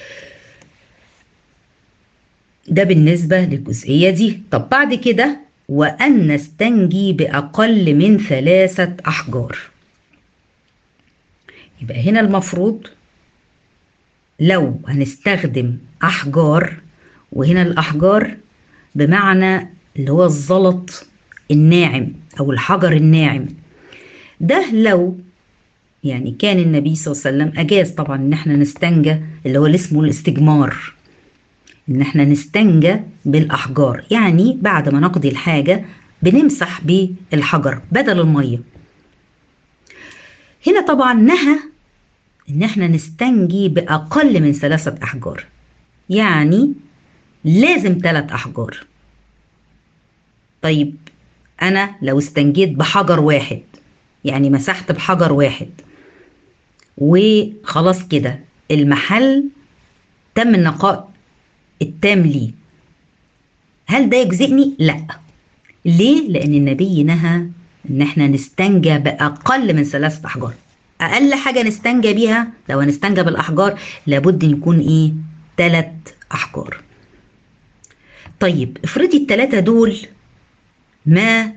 ده بالنسبة للجزئية دي طب بعد كده وأن نستنجي بأقل من ثلاثة أحجار يبقى هنا المفروض لو هنستخدم أحجار وهنا الأحجار بمعنى اللي هو الزلط الناعم أو الحجر الناعم ده لو يعني كان النبي صلى الله عليه وسلم أجاز طبعا إن احنا نستنجى اللي هو اللي اسمه الاستجمار إن احنا نستنجى بالأحجار يعني بعد ما نقضي الحاجة بنمسح بالحجر بدل المية هنا طبعا نهى إن احنا نستنجي بأقل من ثلاثة أحجار يعني لازم ثلاث أحجار طيب أنا لو استنجيت بحجر واحد يعني مسحت بحجر واحد وخلاص كده المحل تم النقاء التام ليه هل ده يجزئني؟ لا ليه؟ لأن النبي نهى إن احنا نستنجى بأقل من ثلاثة أحجار أقل حاجة نستنجى بيها لو هنستنجى بالأحجار لابد إن يكون إيه؟ ثلاث أحجار طيب افرضي التلاتة دول ما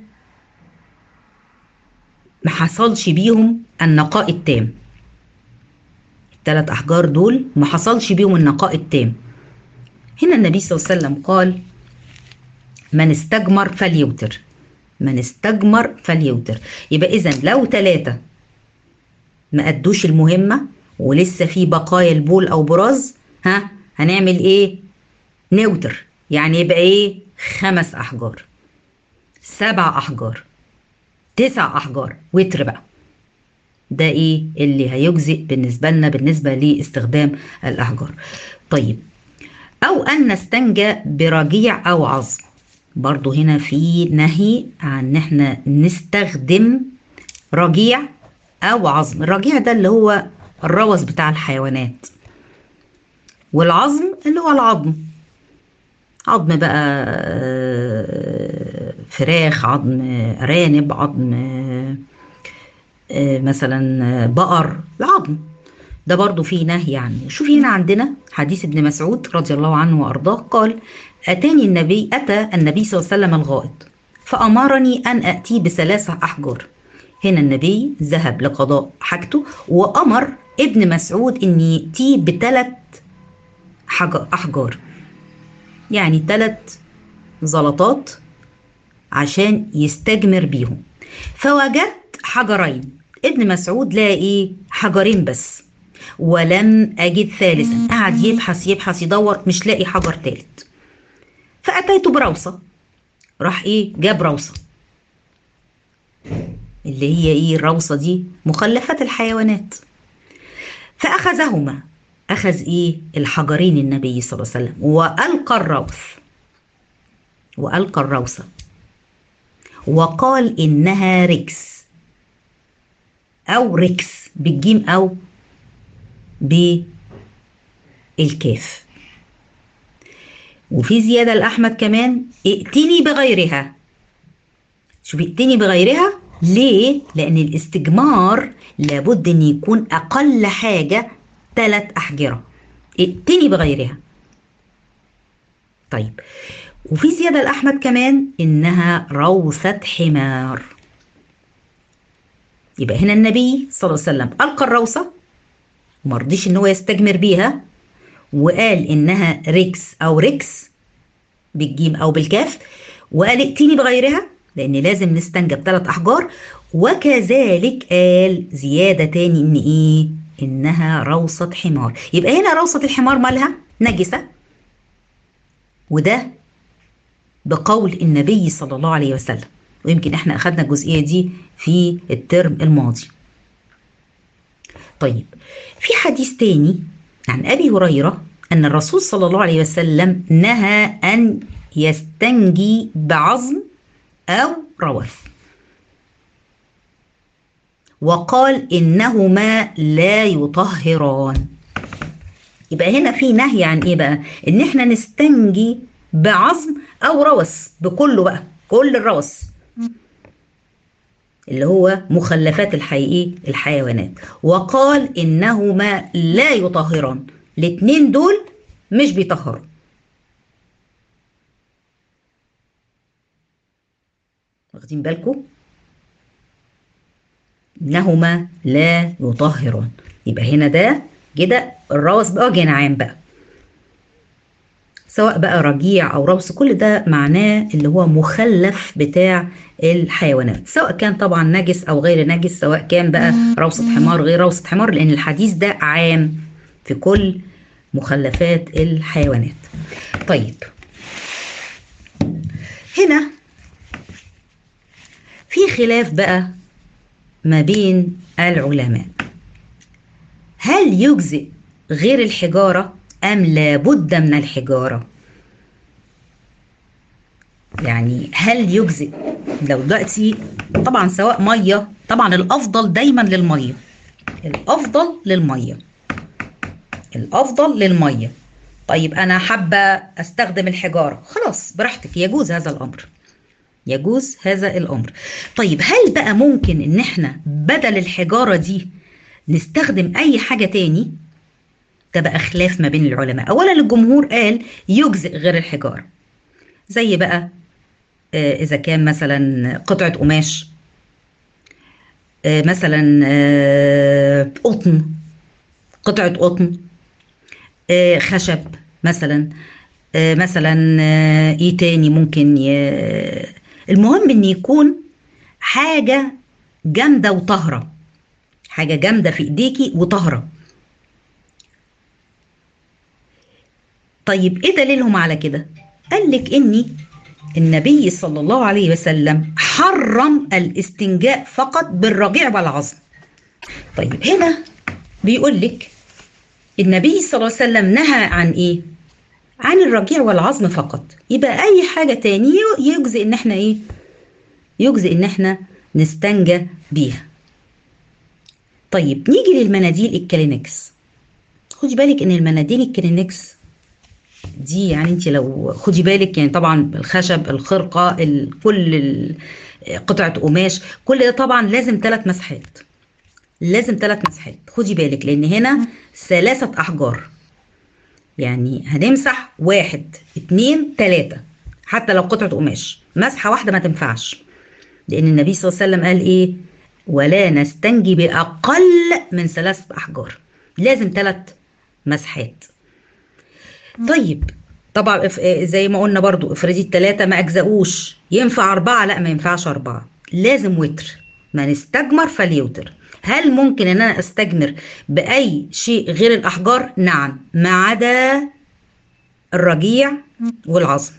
ما حصلش بيهم النقاء التام الثلاث احجار دول ما حصلش بيهم النقاء التام هنا النبي صلى الله عليه وسلم قال من استجمر فليوتر من استجمر فليوتر يبقى اذا لو ثلاثة ما ادوش المهمة ولسه في بقايا البول او براز ها هنعمل ايه نوتر يعني يبقى ايه خمس احجار سبع احجار تسع احجار وتر بقى ده ايه اللي هيجزئ بالنسبه لنا بالنسبه لاستخدام الاحجار طيب او ان نستنجى برجيع او عظم برضو هنا في نهي عن ان احنا نستخدم رجيع او عظم الرجيع ده اللي هو الروث بتاع الحيوانات والعظم اللي هو العظم عظم بقى فراخ عظم ارانب عظم مثلا بقر العظم ده برضو فيه نهي عنه شوفي هنا عندنا حديث ابن مسعود رضي الله عنه وارضاه قال اتاني النبي اتى النبي صلى الله عليه وسلم الغائط فامرني ان اتي بثلاثه احجار هنا النبي ذهب لقضاء حاجته وامر ابن مسعود ان ياتي بثلاث احجار يعني ثلاث زلطات عشان يستجمر بيهم فوجدت حجرين ابن مسعود لقى ايه حجرين بس ولم اجد ثالثا قعد يبحث يبحث يدور مش لاقي حجر ثالث فاتيت بروصه راح ايه جاب روصه اللي هي ايه الروصه دي مخلفات الحيوانات فاخذهما اخذ ايه الحجرين النبي صلى الله عليه وسلم والقى الروث والقى الروثه وقال انها ركس او ركس بالجيم او بالكاف وفي زياده لاحمد كمان ائتني بغيرها شوف ائتني بغيرها ليه لان الاستجمار لابد ان يكون اقل حاجه ثلاث احجره ائتني بغيرها طيب وفي زياده لاحمد كمان انها روثه حمار يبقى هنا النبي صلى الله عليه وسلم القى الروثه وما رضيش ان هو يستجمر بيها وقال انها ريكس او ريكس بالجيم او بالكاف وقال ائتيني بغيرها لان لازم نستنجى بثلاث احجار وكذلك قال زياده تاني ان ايه انها روصه حمار يبقى هنا روصه الحمار مالها نجسه وده بقول النبي صلى الله عليه وسلم ويمكن احنا اخذنا الجزئيه دي في الترم الماضي طيب في حديث تاني عن ابي هريره ان الرسول صلى الله عليه وسلم نهى ان يستنجي بعظم او روث وقال انهما لا يطهران يبقى هنا في نهي عن ايه بقى ان احنا نستنجي بعظم او روث بكله بقى كل الروث اللي هو مخلفات الحقيقي الحيوانات وقال انهما لا يطهران الاتنين دول مش بيطهروا واخدين بالكم انهما لا يطهران يبقى هنا ده كده الروث بقى جنعان بقى سواء بقى رجيع او روث كل ده معناه اللي هو مخلف بتاع الحيوانات سواء كان طبعا نجس او غير نجس سواء كان بقى روثة حمار غير روثة حمار لان الحديث ده عام في كل مخلفات الحيوانات طيب هنا في خلاف بقى ما بين العلماء هل يجزئ غير الحجارة أم لابد من الحجارة يعني هل يجزئ لو دلوقتي طبعا سواء مية طبعا الأفضل دايما للمية الأفضل للمية الأفضل للمية طيب أنا حابة أستخدم الحجارة خلاص براحتك يجوز هذا الأمر يجوز هذا الأمر طيب هل بقى ممكن إن إحنا بدل الحجارة دي نستخدم أي حاجة تاني ده بقى خلاف ما بين العلماء أولا الجمهور قال يجزئ غير الحجارة زي بقى آه إذا كان مثلا قطعة قماش آه مثلا آه قطن قطعة قطن خشب مثلا مثلا ايه تاني ممكن ي... المهم ان يكون حاجه جامده وطاهره حاجه جامده في ايديكي وطاهره طيب ايه دليلهم على كده قال لك اني النبي صلى الله عليه وسلم حرم الاستنجاء فقط بالرجيع والعظم طيب هنا بيقول لك النبي صلى الله عليه وسلم نهى عن ايه عن الرجيع والعظم فقط يبقى اي حاجه تاني يجزي ان احنا ايه يجزي ان احنا نستنجى بيها طيب نيجي للمناديل الكلينكس خدي بالك ان المناديل الكلينكس دي يعني انت لو خدي بالك يعني طبعا الخشب الخرقه كل قطعه قماش كل ده طبعا لازم ثلاث مسحات لازم ثلاث مسحات خدي بالك لان هنا ثلاثه احجار يعني هنمسح واحد اتنين تلاته حتى لو قطعه قماش مسحه واحده ما تنفعش لان النبي صلى الله عليه وسلم قال ايه ولا نستنجي باقل من ثلاثه احجار لازم ثلاث مسحات طيب طبعا زي ما قلنا برضو افرضي التلاتة ما اجزقوش ينفع اربعة لا ما ينفعش اربعة لازم وتر من استجمر فليوتر هل ممكن ان انا استجمر باي شيء غير الاحجار نعم ما عدا الرجيع والعظم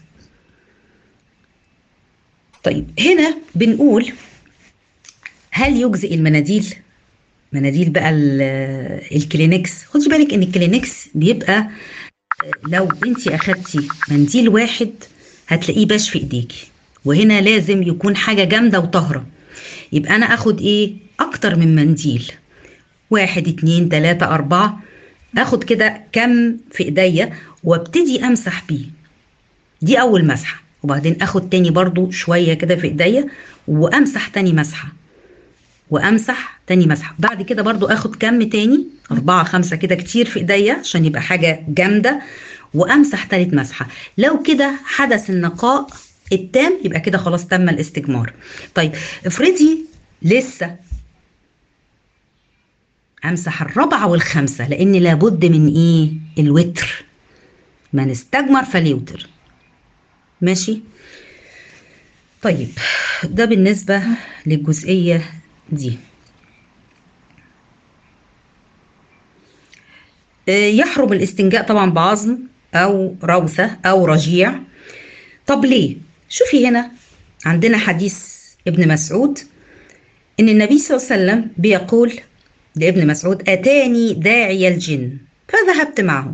طيب هنا بنقول هل يجزئ المناديل مناديل بقى الكلينكس خدي بالك ان الكلينكس بيبقى لو انت اخدتي منديل واحد هتلاقيه باش في ايديكي وهنا لازم يكون حاجه جامده وطاهره يبقى انا اخد ايه اكتر من منديل واحد اتنين تلاته اربعه اخد كده كم في ايديا وابتدي امسح بيه دي اول مسحه وبعدين اخد تاني برضو شويه كده في ايديا وامسح تاني مسحه وامسح تاني مسحه بعد كده برضو اخد كم تاني أربعة خمسة كده كتير في ايديا عشان يبقى حاجة جامدة وامسح تالت مسحة لو كده حدث النقاء التام يبقى كده خلاص تم الاستجمار طيب افرضي لسه امسح الرابعة والخامسة لان لابد من ايه الوتر من استجمر فليوتر ماشي طيب ده بالنسبة للجزئية دي يحرم الاستنجاء طبعا بعظم او روثة او رجيع طب ليه شوفي هنا عندنا حديث ابن مسعود ان النبي صلى الله عليه وسلم بيقول لابن مسعود اتاني داعي الجن فذهبت معه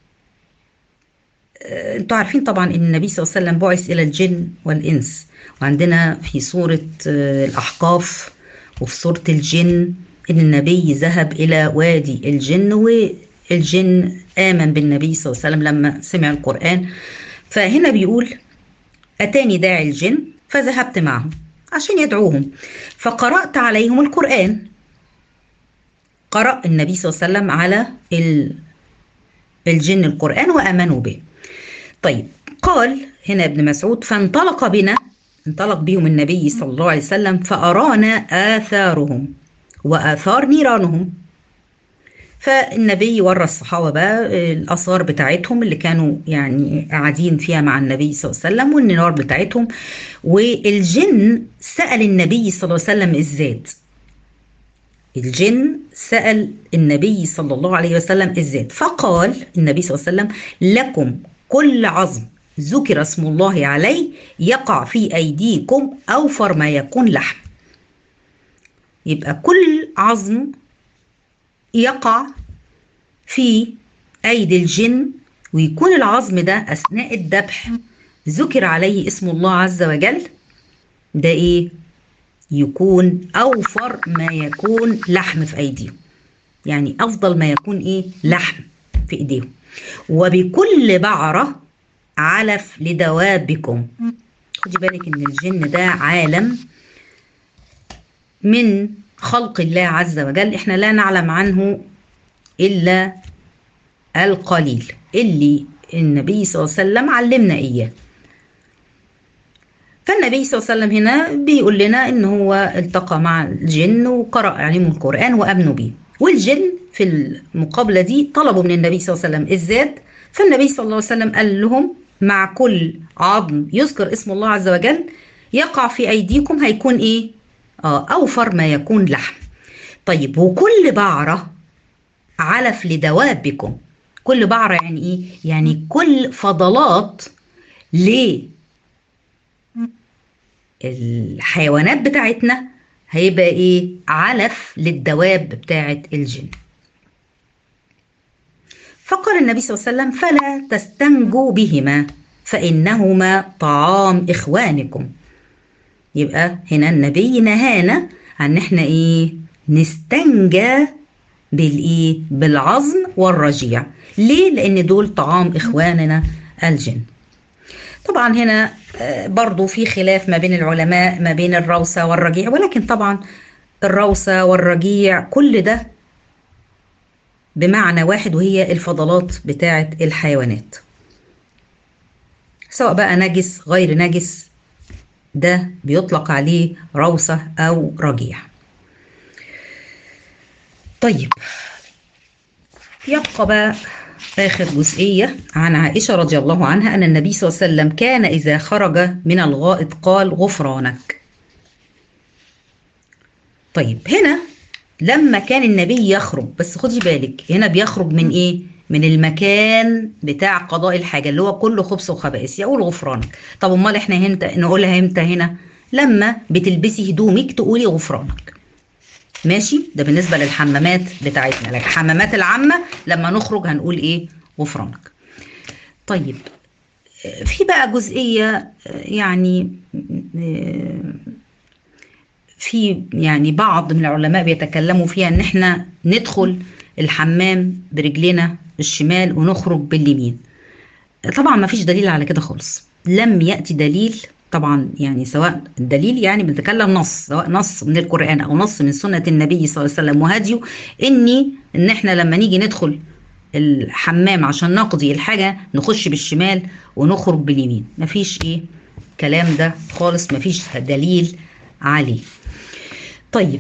انتوا عارفين طبعا ان النبي صلى الله عليه وسلم بعث الى الجن والانس وعندنا في سوره الاحقاف وفي سوره الجن ان النبي ذهب الى وادي الجن والجن امن بالنبي صلى الله عليه وسلم لما سمع القران فهنا بيقول اتاني داعي الجن فذهبت معهم عشان يدعوهم فقرات عليهم القران قرأ النبي صلى الله عليه وسلم على الجن القرآن وآمنوا به طيب قال هنا ابن مسعود فانطلق بنا انطلق بهم النبي صلى الله عليه وسلم فأرانا آثارهم وآثار نيرانهم فالنبي ورى الصحابة بقى الآثار بتاعتهم اللي كانوا يعني قاعدين فيها مع النبي صلى الله عليه وسلم والنار بتاعتهم والجن سأل النبي صلى الله عليه وسلم الذات الجن سأل النبي صلى الله عليه وسلم الذات فقال النبي صلى الله عليه وسلم لكم كل عظم ذكر اسم الله عليه يقع في أيديكم أوفر ما يكون لحم يبقى كل عظم يقع في أيدي الجن ويكون العظم ده أثناء الذبح ذكر عليه اسم الله عز وجل ده إيه؟ يكون أوفر ما يكون لحم في أيديهم يعني أفضل ما يكون إيه لحم في إيديهم وبكل بعرة علف لدوابكم خدي بالك إن الجن ده عالم من خلق الله عز وجل إحنا لا نعلم عنه إلا القليل اللي النبي صلى الله عليه وسلم علمنا إياه فالنبي صلى الله عليه وسلم هنا بيقول لنا ان هو التقى مع الجن وقرأ عليهم القرآن وأمنوا به والجن في المقابلة دي طلبوا من النبي صلى الله عليه وسلم الزاد فالنبي صلى الله عليه وسلم قال لهم مع كل عظم يذكر اسم الله عز وجل يقع في أيديكم هيكون إيه؟ آه أوفر ما يكون لحم طيب وكل بعرة علف لدوابكم كل بعرة يعني إيه؟ يعني كل فضلات ليه الحيوانات بتاعتنا هيبقى ايه علف للدواب بتاعت الجن فقال النبي صلى الله عليه وسلم فلا تستنجوا بهما فإنهما طعام إخوانكم يبقى هنا النبي نهانا عن احنا ايه نستنجى بالايه بالعظم والرجيع ليه لان دول طعام اخواننا الجن طبعا هنا برضو في خلاف ما بين العلماء ما بين الروسة والرجيع ولكن طبعا الروسة والرجيع كل ده بمعنى واحد وهي الفضلات بتاعة الحيوانات سواء بقى نجس غير نجس ده بيطلق عليه روسة أو رجيع طيب يبقى بقى آخر جزئية عن عائشة رضي الله عنها أن النبي صلى الله عليه وسلم كان إذا خرج من الغائط قال غفرانك طيب هنا لما كان النبي يخرج بس خدي بالك هنا بيخرج من إيه؟ من المكان بتاع قضاء الحاجة اللي هو كله خبث وخبائث يقول غفرانك طب امال احنا هنا نقولها امتى هنا لما بتلبسي هدومك تقولي غفرانك ماشي ده بالنسبة للحمامات بتاعتنا لكن الحمامات العامة لما نخرج هنقول ايه غفرانك طيب في بقى جزئية يعني في يعني بعض من العلماء بيتكلموا فيها ان احنا ندخل الحمام برجلنا الشمال ونخرج باليمين طبعا ما فيش دليل على كده خالص لم يأتي دليل طبعا يعني سواء الدليل يعني بنتكلم نص سواء نص من القرآن أو نص من سنة النبي صلى الله عليه وسلم وهديه إني إن إحنا لما نيجي ندخل الحمام عشان نقضي الحاجة نخش بالشمال ونخرج باليمين مفيش إيه كلام ده خالص مفيش دليل عليه طيب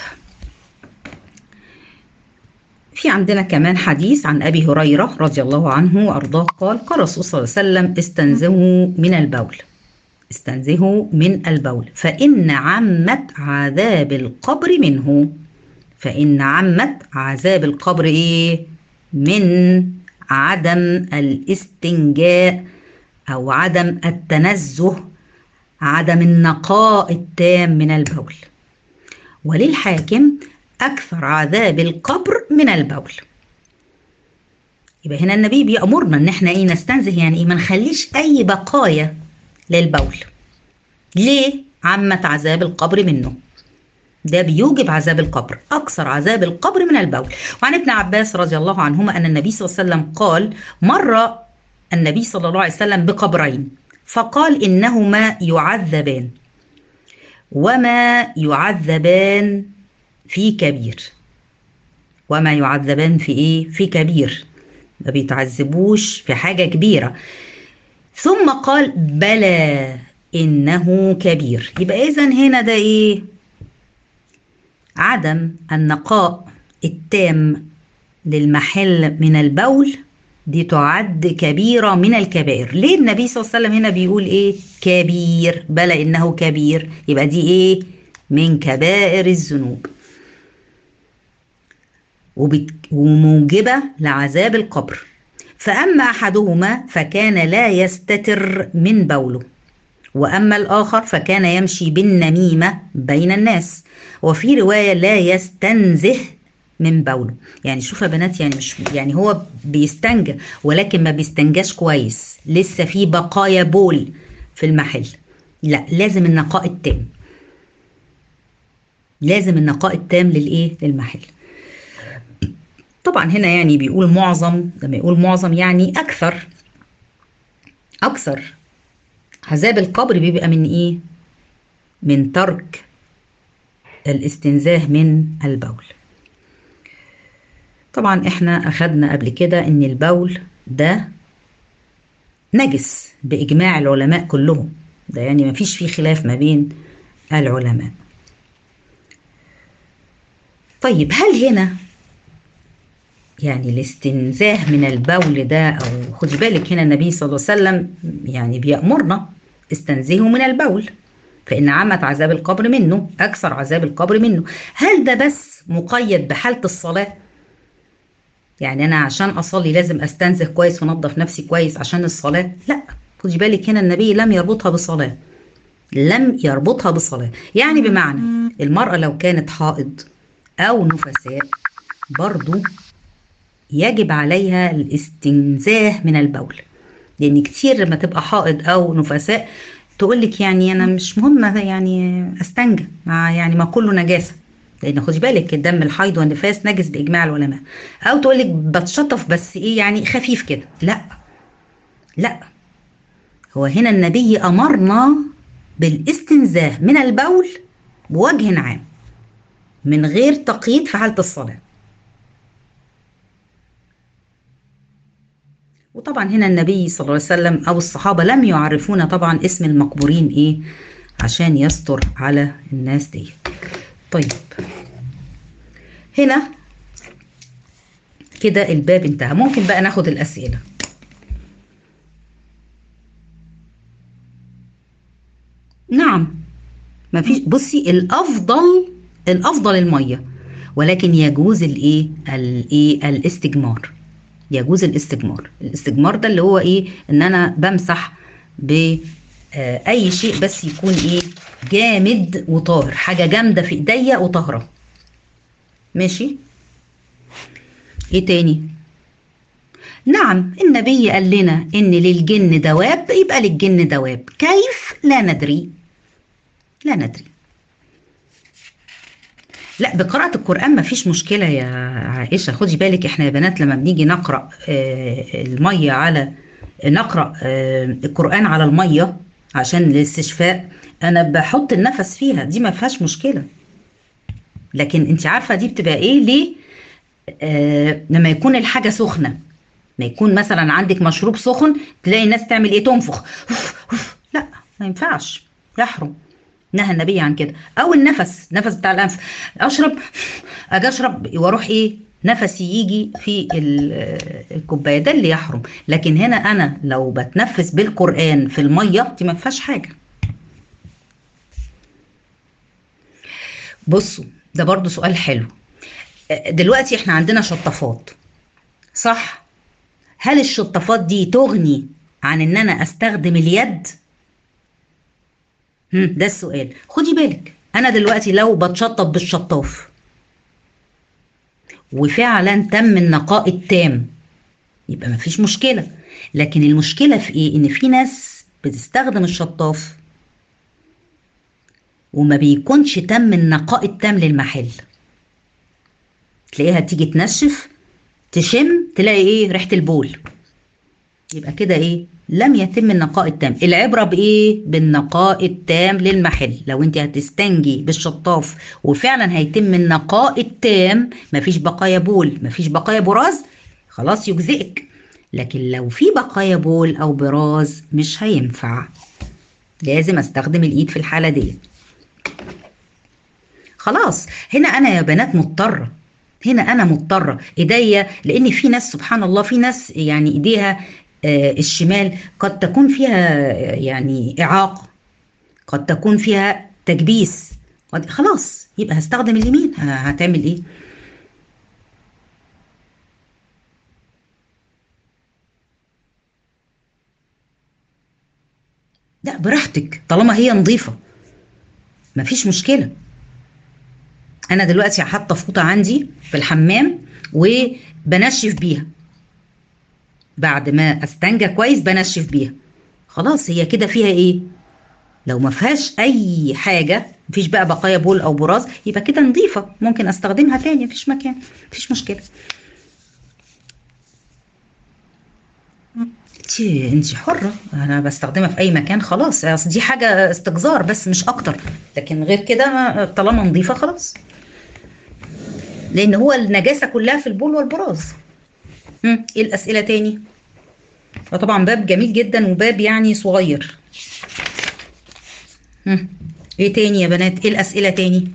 في عندنا كمان حديث عن أبي هريرة رضي الله عنه وأرضاه قال قال الرسول صلى الله عليه وسلم استنزهوا من البول استنزهوا من البول فإن عمت عذاب القبر منه فإن عمت عذاب القبر إيه من عدم الاستنجاء أو عدم التنزه عدم النقاء التام من البول وللحاكم أكثر عذاب القبر من البول يبقى هنا النبي بيأمرنا إن إحنا إيه نستنزه يعني إيه ما نخليش أي بقايا للبول ليه عمت عذاب القبر منه ده بيوجب عذاب القبر أكثر عذاب القبر من البول وعن ابن عباس رضي الله عنهما أن النبي صلى الله عليه وسلم قال مر النبي صلى الله عليه وسلم بقبرين فقال إنهما يعذبان وما يعذبان في كبير وما يعذبان في ايه في كبير ما بيتعذبوش في حاجة كبيرة ثم قال بلى إنه كبير يبقى إذا هنا ده إيه عدم النقاء التام للمحل من البول دي تعد كبيرة من الكبائر ليه النبي صلى الله عليه وسلم هنا بيقول إيه كبير بلى إنه كبير يبقى دي إيه من كبائر الذنوب وموجبة لعذاب القبر فأما أحدهما فكان لا يستتر من بوله وأما الآخر فكان يمشي بالنميمة بين الناس وفي رواية لا يستنزه من بوله يعني شوف يا بنات يعني مش يعني هو بيستنجى ولكن ما بيستنجاش كويس لسه في بقايا بول في المحل لا لازم النقاء التام لازم النقاء التام للايه للمحل طبعا هنا يعني بيقول معظم لما يقول معظم يعني اكثر اكثر عذاب القبر بيبقى من ايه من ترك الاستنزاه من البول طبعا احنا اخدنا قبل كده ان البول ده نجس باجماع العلماء كلهم ده يعني ما فيش فيه خلاف ما بين العلماء طيب هل هنا يعني الاستنزاه من البول ده او خدي بالك هنا النبي صلى الله عليه وسلم يعني بيأمرنا استنزهوا من البول فإن عمت عذاب القبر منه أكثر عذاب القبر منه هل ده بس مقيد بحالة الصلاة يعني أنا عشان أصلي لازم أستنزه كويس وأنظف نفسي كويس عشان الصلاة لا خدي بالك هنا النبي لم يربطها بصلاة لم يربطها بصلاة يعني بمعنى المرأة لو كانت حائض أو نفساء برضو يجب عليها الاستنزاه من البول لأن كتير لما تبقى حائض أو نفساء تقول لك يعني أنا مش مهم يعني أستنجى مع يعني ما كله نجاسة لان خدي بالك الدم الحيض والنفاس نجس باجماع العلماء او تقول لك بتشطف بس ايه يعني خفيف كده لا لا هو هنا النبي امرنا بالاستنزاه من البول بوجه عام من غير تقييد في حاله الصلاه وطبعا هنا النبي صلى الله عليه وسلم او الصحابه لم يعرفونا طبعا اسم المقبورين ايه عشان يستر على الناس دي طيب هنا كده الباب انتهى ممكن بقى ناخد الاسئله نعم ما فيش بصي الافضل الافضل الميه ولكن يجوز الايه الايه الاستجمار يجوز الاستجمار الاستجمار ده اللي هو ايه ان انا بمسح ب اي شيء بس يكون ايه جامد وطاهر حاجه جامده في ايديا وطاهره ماشي ايه تاني نعم النبي قال لنا ان للجن دواب يبقى للجن دواب كيف لا ندري لا ندري لا بقراءة القرآن ما فيش مشكلة يا عائشة خدي بالك احنا يا بنات لما بنيجي نقرأ آه المية على نقرأ آه القرآن على المية عشان الاستشفاء انا بحط النفس فيها دي ما فيهاش مشكله لكن انت عارفه دي بتبقى ايه ليه آه لما يكون الحاجه سخنه ما يكون مثلا عندك مشروب سخن تلاقي الناس تعمل ايه تنفخ لا ما ينفعش يحرم نهى النبي عن كده او النفس نفس بتاع الانف اشرب اجي اشرب واروح ايه نفسي يجي في الكوبايه ده اللي يحرم لكن هنا انا لو بتنفس بالقران في الميه دي ما فيهاش حاجه بصوا ده برضو سؤال حلو دلوقتي احنا عندنا شطافات صح هل الشطافات دي تغني عن ان انا استخدم اليد ده السؤال خدي بالك انا دلوقتي لو بتشطف بالشطاف وفعلا تم النقاء التام يبقى مفيش مشكله لكن المشكله في ايه ان في ناس بتستخدم الشطاف وما بيكونش تم النقاء التام للمحل تلاقيها تيجي تنشف تشم تلاقي ايه ريحه البول يبقى كده ايه لم يتم النقاء التام العبره بايه بالنقاء التام للمحل لو انت هتستنجي بالشطاف وفعلا هيتم النقاء التام مفيش بقايا بول مفيش بقايا براز خلاص يجزئك لكن لو في بقايا بول او براز مش هينفع لازم استخدم الايد في الحاله دي خلاص هنا انا يا بنات مضطره هنا انا مضطره ايديا لان في ناس سبحان الله في ناس يعني ايديها آه الشمال قد تكون فيها يعني اعاقه قد تكون فيها تكبيس قد خلاص يبقى هستخدم اليمين هتعمل ايه لا براحتك طالما هي نظيفه مفيش مشكله انا دلوقتي حاطه فوطه عندي في الحمام وبنشف بيها بعد ما استنجى كويس بنشف بيها خلاص هي كده فيها ايه لو ما فيهاش اي حاجه مفيش بقى بقايا بول او براز يبقى كده نظيفه ممكن استخدمها تاني مفيش مكان مفيش مشكله انت انت حره انا بستخدمها في اي مكان خلاص اصل دي حاجه استقذار بس مش اكتر لكن غير كده طالما نظيفه خلاص لان هو النجاسه كلها في البول والبراز ايه الاسئله تاني طبعا باب جميل جدا وباب يعني صغير ايه تاني يا بنات ايه الاسئله تاني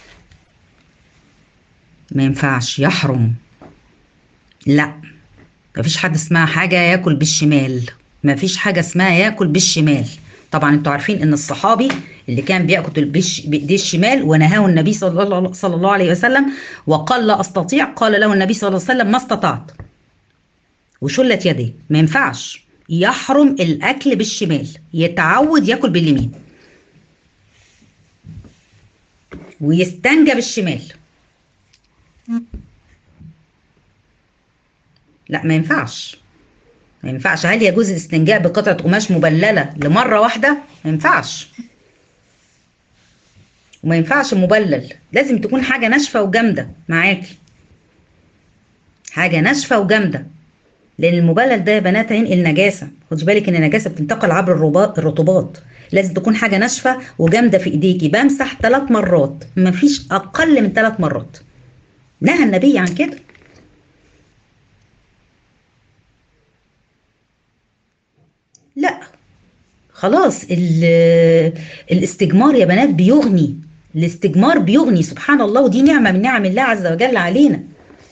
ما ينفعش يحرم لا مفيش حد اسمها حاجه ياكل بالشمال مفيش حاجه اسمها ياكل بالشمال طبعا انتوا عارفين ان الصحابي اللي كان بياكل بايديه الشمال ونهاه النبي صلى الله, صلى الله عليه وسلم وقال لا استطيع قال له النبي صلى الله عليه وسلم ما استطعت وشلت يديه ما ينفعش يحرم الاكل بالشمال يتعود ياكل باليمين ويستنجى بالشمال لا ما ينفعش ما ينفعش هل يجوز الاستنجاء بقطعة قماش مبللة لمرة واحدة؟ ما ينفعش وما ينفعش مبلل لازم تكون حاجة ناشفة وجامدة معاكي حاجة ناشفة وجامدة لأن المبلل ده يا بنات هينقل نجاسة خدي بالك إن النجاسة بتنتقل عبر الرباط الرطوبات لازم تكون حاجة ناشفة وجامدة في إيديكي بمسح ثلاث مرات مفيش أقل من ثلاث مرات نهى النبي عن كده لا خلاص الاستجمار يا بنات بيغني الاستجمار بيغني سبحان الله ودي نعمة من نعم الله عز وجل علينا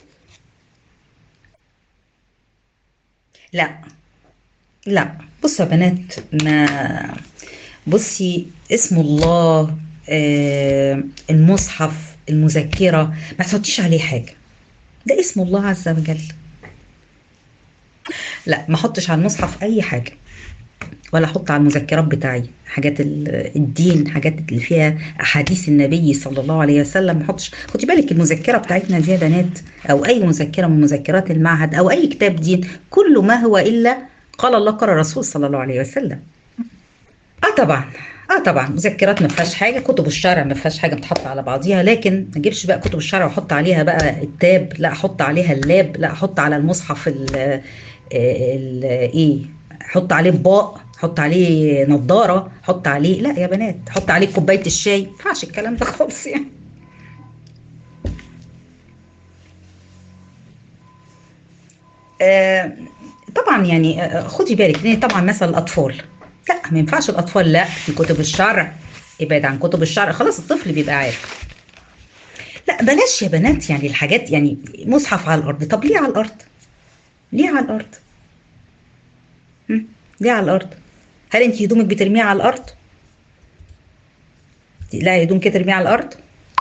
لا لا بصوا يا بنات ما بصي اسم الله آه المصحف المذكرة ما تحطيش عليه حاجة ده اسم الله عز وجل لا ما احطش على المصحف اي حاجه ولا احط على المذكرات بتاعي حاجات الدين حاجات اللي فيها احاديث النبي صلى الله عليه وسلم ما احطش خدي بالك المذكره بتاعتنا دي يا بنات او اي مذكره من مذكرات المعهد او اي كتاب دين كله ما هو الا قال الله قال الرسول صلى الله عليه وسلم اه طبعا اه طبعا مذكرات ما فيهاش حاجه كتب الشرع ما فيهاش حاجه بتحط على بعضيها لكن ما اجيبش بقى كتب الشرع واحط عليها بقى التاب لا احط عليها اللاب لا احط على المصحف ال ال ايه احط عليه باء حط عليه نظاره حط عليه لا يا بنات حط عليه كوبايه الشاي ما ينفعش الكلام ده خالص يعني آه طبعا يعني آه خدي بالك لان طبعا مثلا الاطفال لا ما ينفعش الاطفال لا في كتب الشرع ابعد عن كتب الشرع خلاص الطفل بيبقى عارف لا بلاش يا بنات يعني الحاجات يعني مصحف على الارض طب ليه على الارض ليه على الارض ليه على الارض هل انت هدومك بترميها على الارض لا هدوم كده ترميها على الارض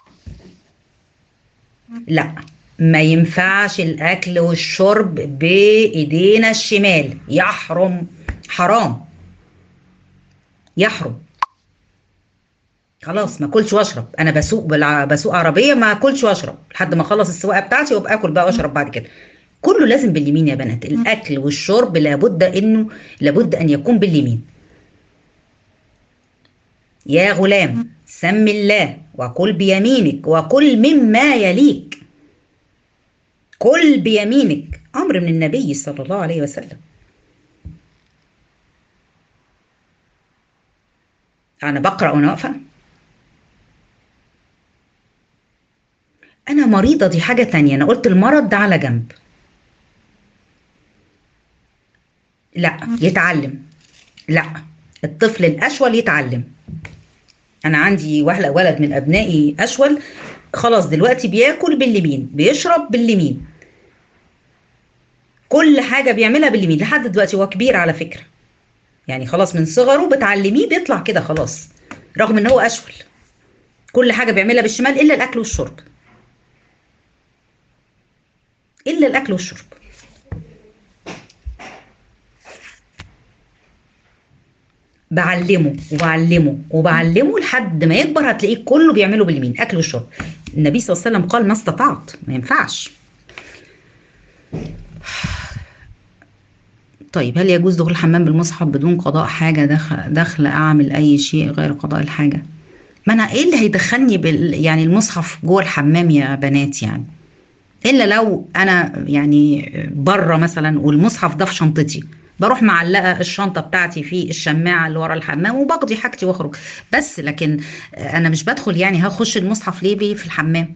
لا ما ينفعش الاكل والشرب بايدينا الشمال يحرم حرام يحرم خلاص ما اكلش واشرب انا بسوق بلع... بسوق عربيه ما اكلش واشرب لحد ما اخلص السواقه بتاعتي وابقى اكل بقى واشرب بعد كده كله لازم باليمين يا بنات الاكل والشرب لابد انه لابد ان يكون باليمين يا غلام سم الله وكل بيمينك وكل مما يليك كل بيمينك امر من النبي صلى الله عليه وسلم انا بقرا وانا واقفه انا مريضه دي حاجه تانية انا قلت المرض ده على جنب لا يتعلم لا الطفل الاشول يتعلم انا عندي ولد من ابنائي اشول خلاص دلوقتي بياكل باليمين بيشرب باليمين كل حاجه بيعملها باليمين لحد دلوقتي هو كبير على فكره يعني خلاص من صغره بتعلميه بيطلع كده خلاص رغم ان هو اشول كل حاجه بيعملها بالشمال الا الاكل والشرب الا الاكل والشرب بعلمه وبعلمه وبعلمه لحد ما يكبر هتلاقيه كله بيعمله باليمين اكل وشرب النبي صلى الله عليه وسلم قال ما استطعت ما ينفعش طيب هل يجوز دخول الحمام بالمصحف بدون قضاء حاجه دخل, دخل اعمل اي شيء غير قضاء الحاجه ما انا ايه اللي هيدخلني بال يعني المصحف جوه الحمام يا بنات يعني الا لو انا يعني بره مثلا والمصحف ده في شنطتي بروح معلقه الشنطه بتاعتي في الشماعه اللي ورا الحمام وبقضي حاجتي واخرج بس لكن انا مش بدخل يعني هخش المصحف ليه بيه في الحمام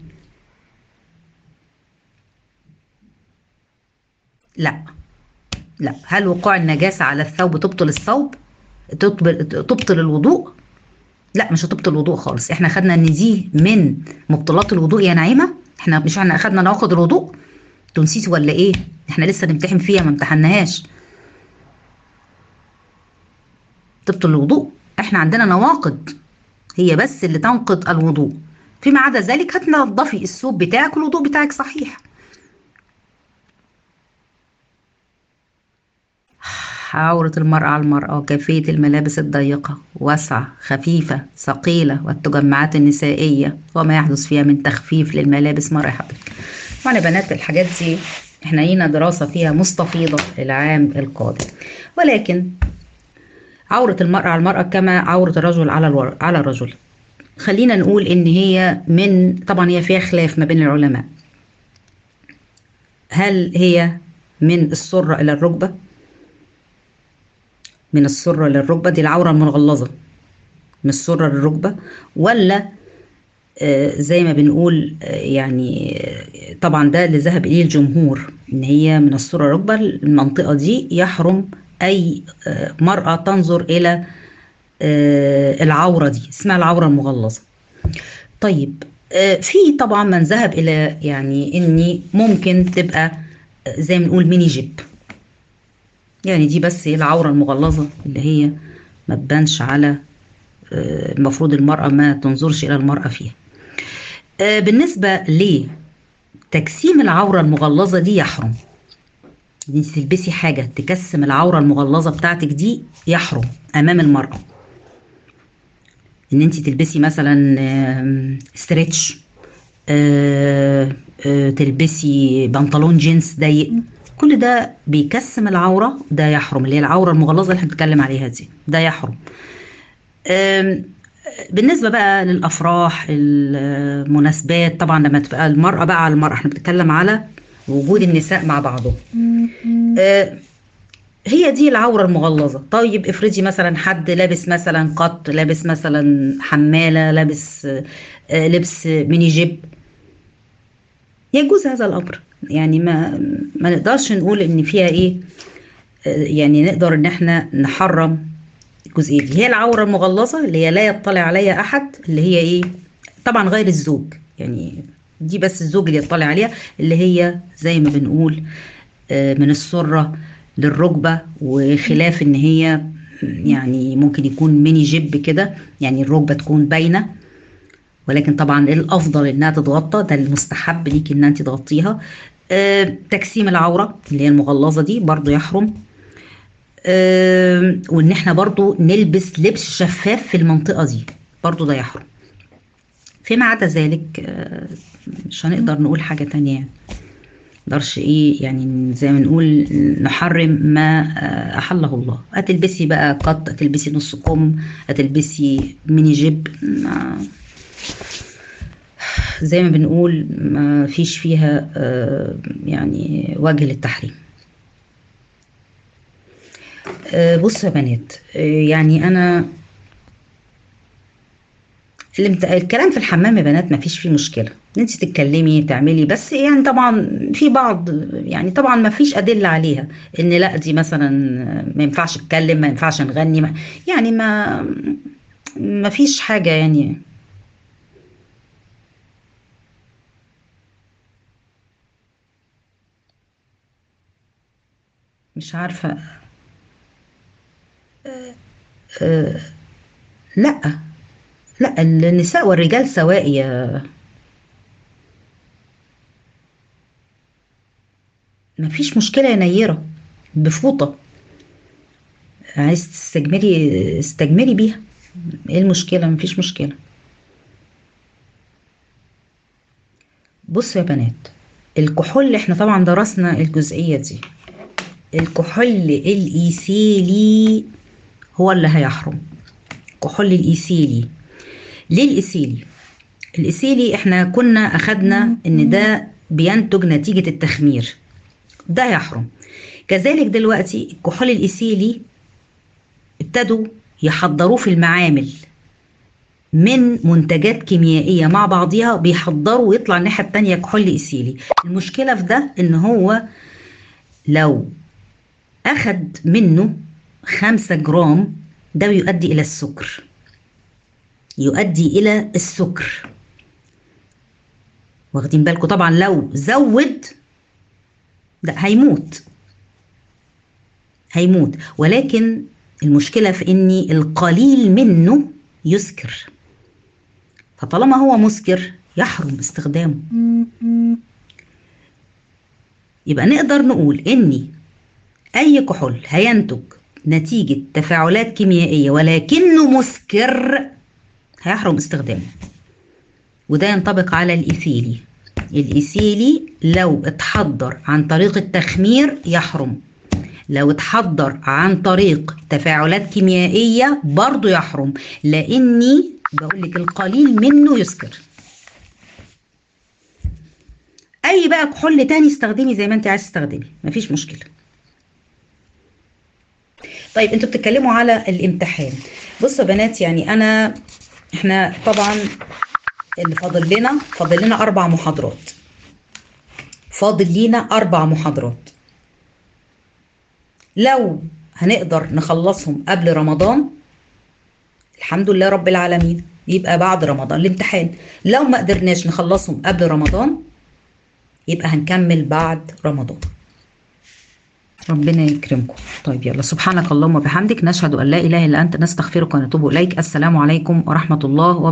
لا لا هل وقوع النجاسه على الثوب تبطل الثوب تبطل, تبطل الوضوء لا مش هتبطل الوضوء خالص احنا خدنا ان دي من مبطلات الوضوء يا نعيمه احنا مش احنا اخدنا نواقض الوضوء تنسيتي ولا ايه احنا لسه نمتحن فيها ما امتحناهاش تبطل الوضوء احنا عندنا نواقض هي بس اللي تنقض الوضوء فيما عدا ذلك هتنضفي الثوب بتاعك والوضوء بتاعك صحيح عورة المرأة على المرأة وكيفية الملابس الضيقة واسعة خفيفة ثقيلة والتجمعات النسائية وما يحدث فيها من تخفيف للملابس مرة حضرتك طبعا يا بنات الحاجات دي احنا لينا دراسة فيها مستفيضة العام القادم ولكن عورة المرأة على المرأة كما عورة الرجل على الور... على الرجل خلينا نقول ان هي من طبعا هي فيها خلاف ما بين العلماء هل هي من السرة إلى الركبة من السرة للركبة دي العورة المغلظة من السرة للركبة ولا آه زي ما بنقول آه يعني آه طبعا ده اللي ذهب إليه الجمهور إن هي من السرة للركبة المنطقة دي يحرم أي مرأة تنظر إلى العورة دي اسمها العورة المغلظة طيب في طبعا من ذهب إلى يعني إني ممكن تبقى زي ما نقول ميني جيب يعني دي بس هي العورة المغلظة اللي هي ما تبانش على المفروض المرأة ما تنظرش إلى المرأة فيها بالنسبة لتجسيم العورة المغلظة دي يحرم انت تلبسي حاجة تكسم العورة المغلظة بتاعتك دي يحرم أمام المرأة ان انت تلبسي مثلا ستريتش تلبسي بنطلون جينز ضيق كل ده بيكسم العوره ده يحرم اللي هي العوره المغلظه اللي احنا بنتكلم عليها دي ده يحرم بالنسبه بقى للافراح المناسبات طبعا لما تبقى المراه بقى على المراه احنا بنتكلم على وجود النساء مع بعضهم هي دي العورة المغلظة طيب افرضي مثلا حد لابس مثلا قط لابس مثلا حمالة لابس لبس ميني جيب يجوز هذا الأمر يعني ما ما نقدرش نقول ان فيها ايه يعني نقدر ان احنا نحرم الجزئية دي هي العورة المغلظة اللي هي لا يطلع عليها أحد اللي هي ايه طبعا غير الزوج يعني دي بس الزوج اللي يطلع عليها اللي هي زي ما بنقول من السره للركبة وخلاف ان هي يعني ممكن يكون ميني جيب كده يعني الركبة تكون باينة ولكن طبعا الافضل انها تتغطى ده المستحب ليك ان انت تغطيها أه تجسيم العورة اللي هي المغلظة دي برضو يحرم أه وان احنا برضو نلبس لبس شفاف في المنطقة دي برضو ده يحرم فيما عدا ذلك أه مش هنقدر نقول حاجة تانية يعني. نقدرش ايه يعني زي ما نقول نحرم ما احله الله هتلبسي بقى قط هتلبسي نص كم هتلبسي ميني جيب ما زي ما بنقول ما فيش فيها يعني وجه للتحريم بصوا يا بنات يعني انا الكلام في الحمام يا بنات ما فيش فيه مشكله ان انت تتكلمي تعملي بس يعني طبعا في بعض يعني طبعا ما فيش ادله عليها ان لا دي مثلا ما ينفعش اتكلم ما ينفعش نغني ما يعني ما ما فيش حاجه يعني مش عارفه أه أه لا لا النساء والرجال سواء يا ما فيش مشكلة يا نيرة بفوطة عايز تستجملي استجملي بيها ايه المشكلة ما فيش مشكلة بصوا يا بنات الكحول احنا طبعا درسنا الجزئية دي الكحول الايثيلي هو اللي هيحرم كحول الايثيلي ليه الايثيلي الايثيلي احنا كنا اخدنا ان ده بينتج نتيجة التخمير ده يحرم كذلك دلوقتي الكحول الايثيلي ابتدوا يحضروه في المعامل من منتجات كيميائية مع بعضها بيحضروا ويطلع الناحية التانية كحول إيثيلي المشكلة في ده إن هو لو أخد منه خمسة جرام ده بيؤدي إلى السكر يؤدي إلى السكر واخدين بالكم طبعا لو زود ده هيموت هيموت ولكن المشكلة في إن القليل منه يسكر فطالما هو مسكر يحرم استخدامه يبقى نقدر نقول إن أي كحول هينتج نتيجة تفاعلات كيميائية ولكنه مسكر هيحرم استخدامه وده ينطبق على الإيثيلي الإيثيلي لو اتحضر عن طريق التخمير يحرم لو اتحضر عن طريق تفاعلات كيميائية برضو يحرم لأني بقول لك القليل منه يسكر أي بقى كحول تاني استخدمي زي ما أنت عايز تستخدمي مفيش مشكلة طيب انتوا بتتكلموا على الامتحان بصوا يا بنات يعني انا احنا طبعا اللي فاضل لنا فاضل لنا اربع محاضرات فاضل لينا اربع محاضرات لو هنقدر نخلصهم قبل رمضان الحمد لله رب العالمين يبقى بعد رمضان الامتحان لو ما قدرناش نخلصهم قبل رمضان يبقى هنكمل بعد رمضان ربنا يكرمكم طيب يلا سبحانك اللهم وبحمدك نشهد ان لا اله الا انت نستغفرك ونتوب اليك السلام عليكم ورحمه الله وبركاته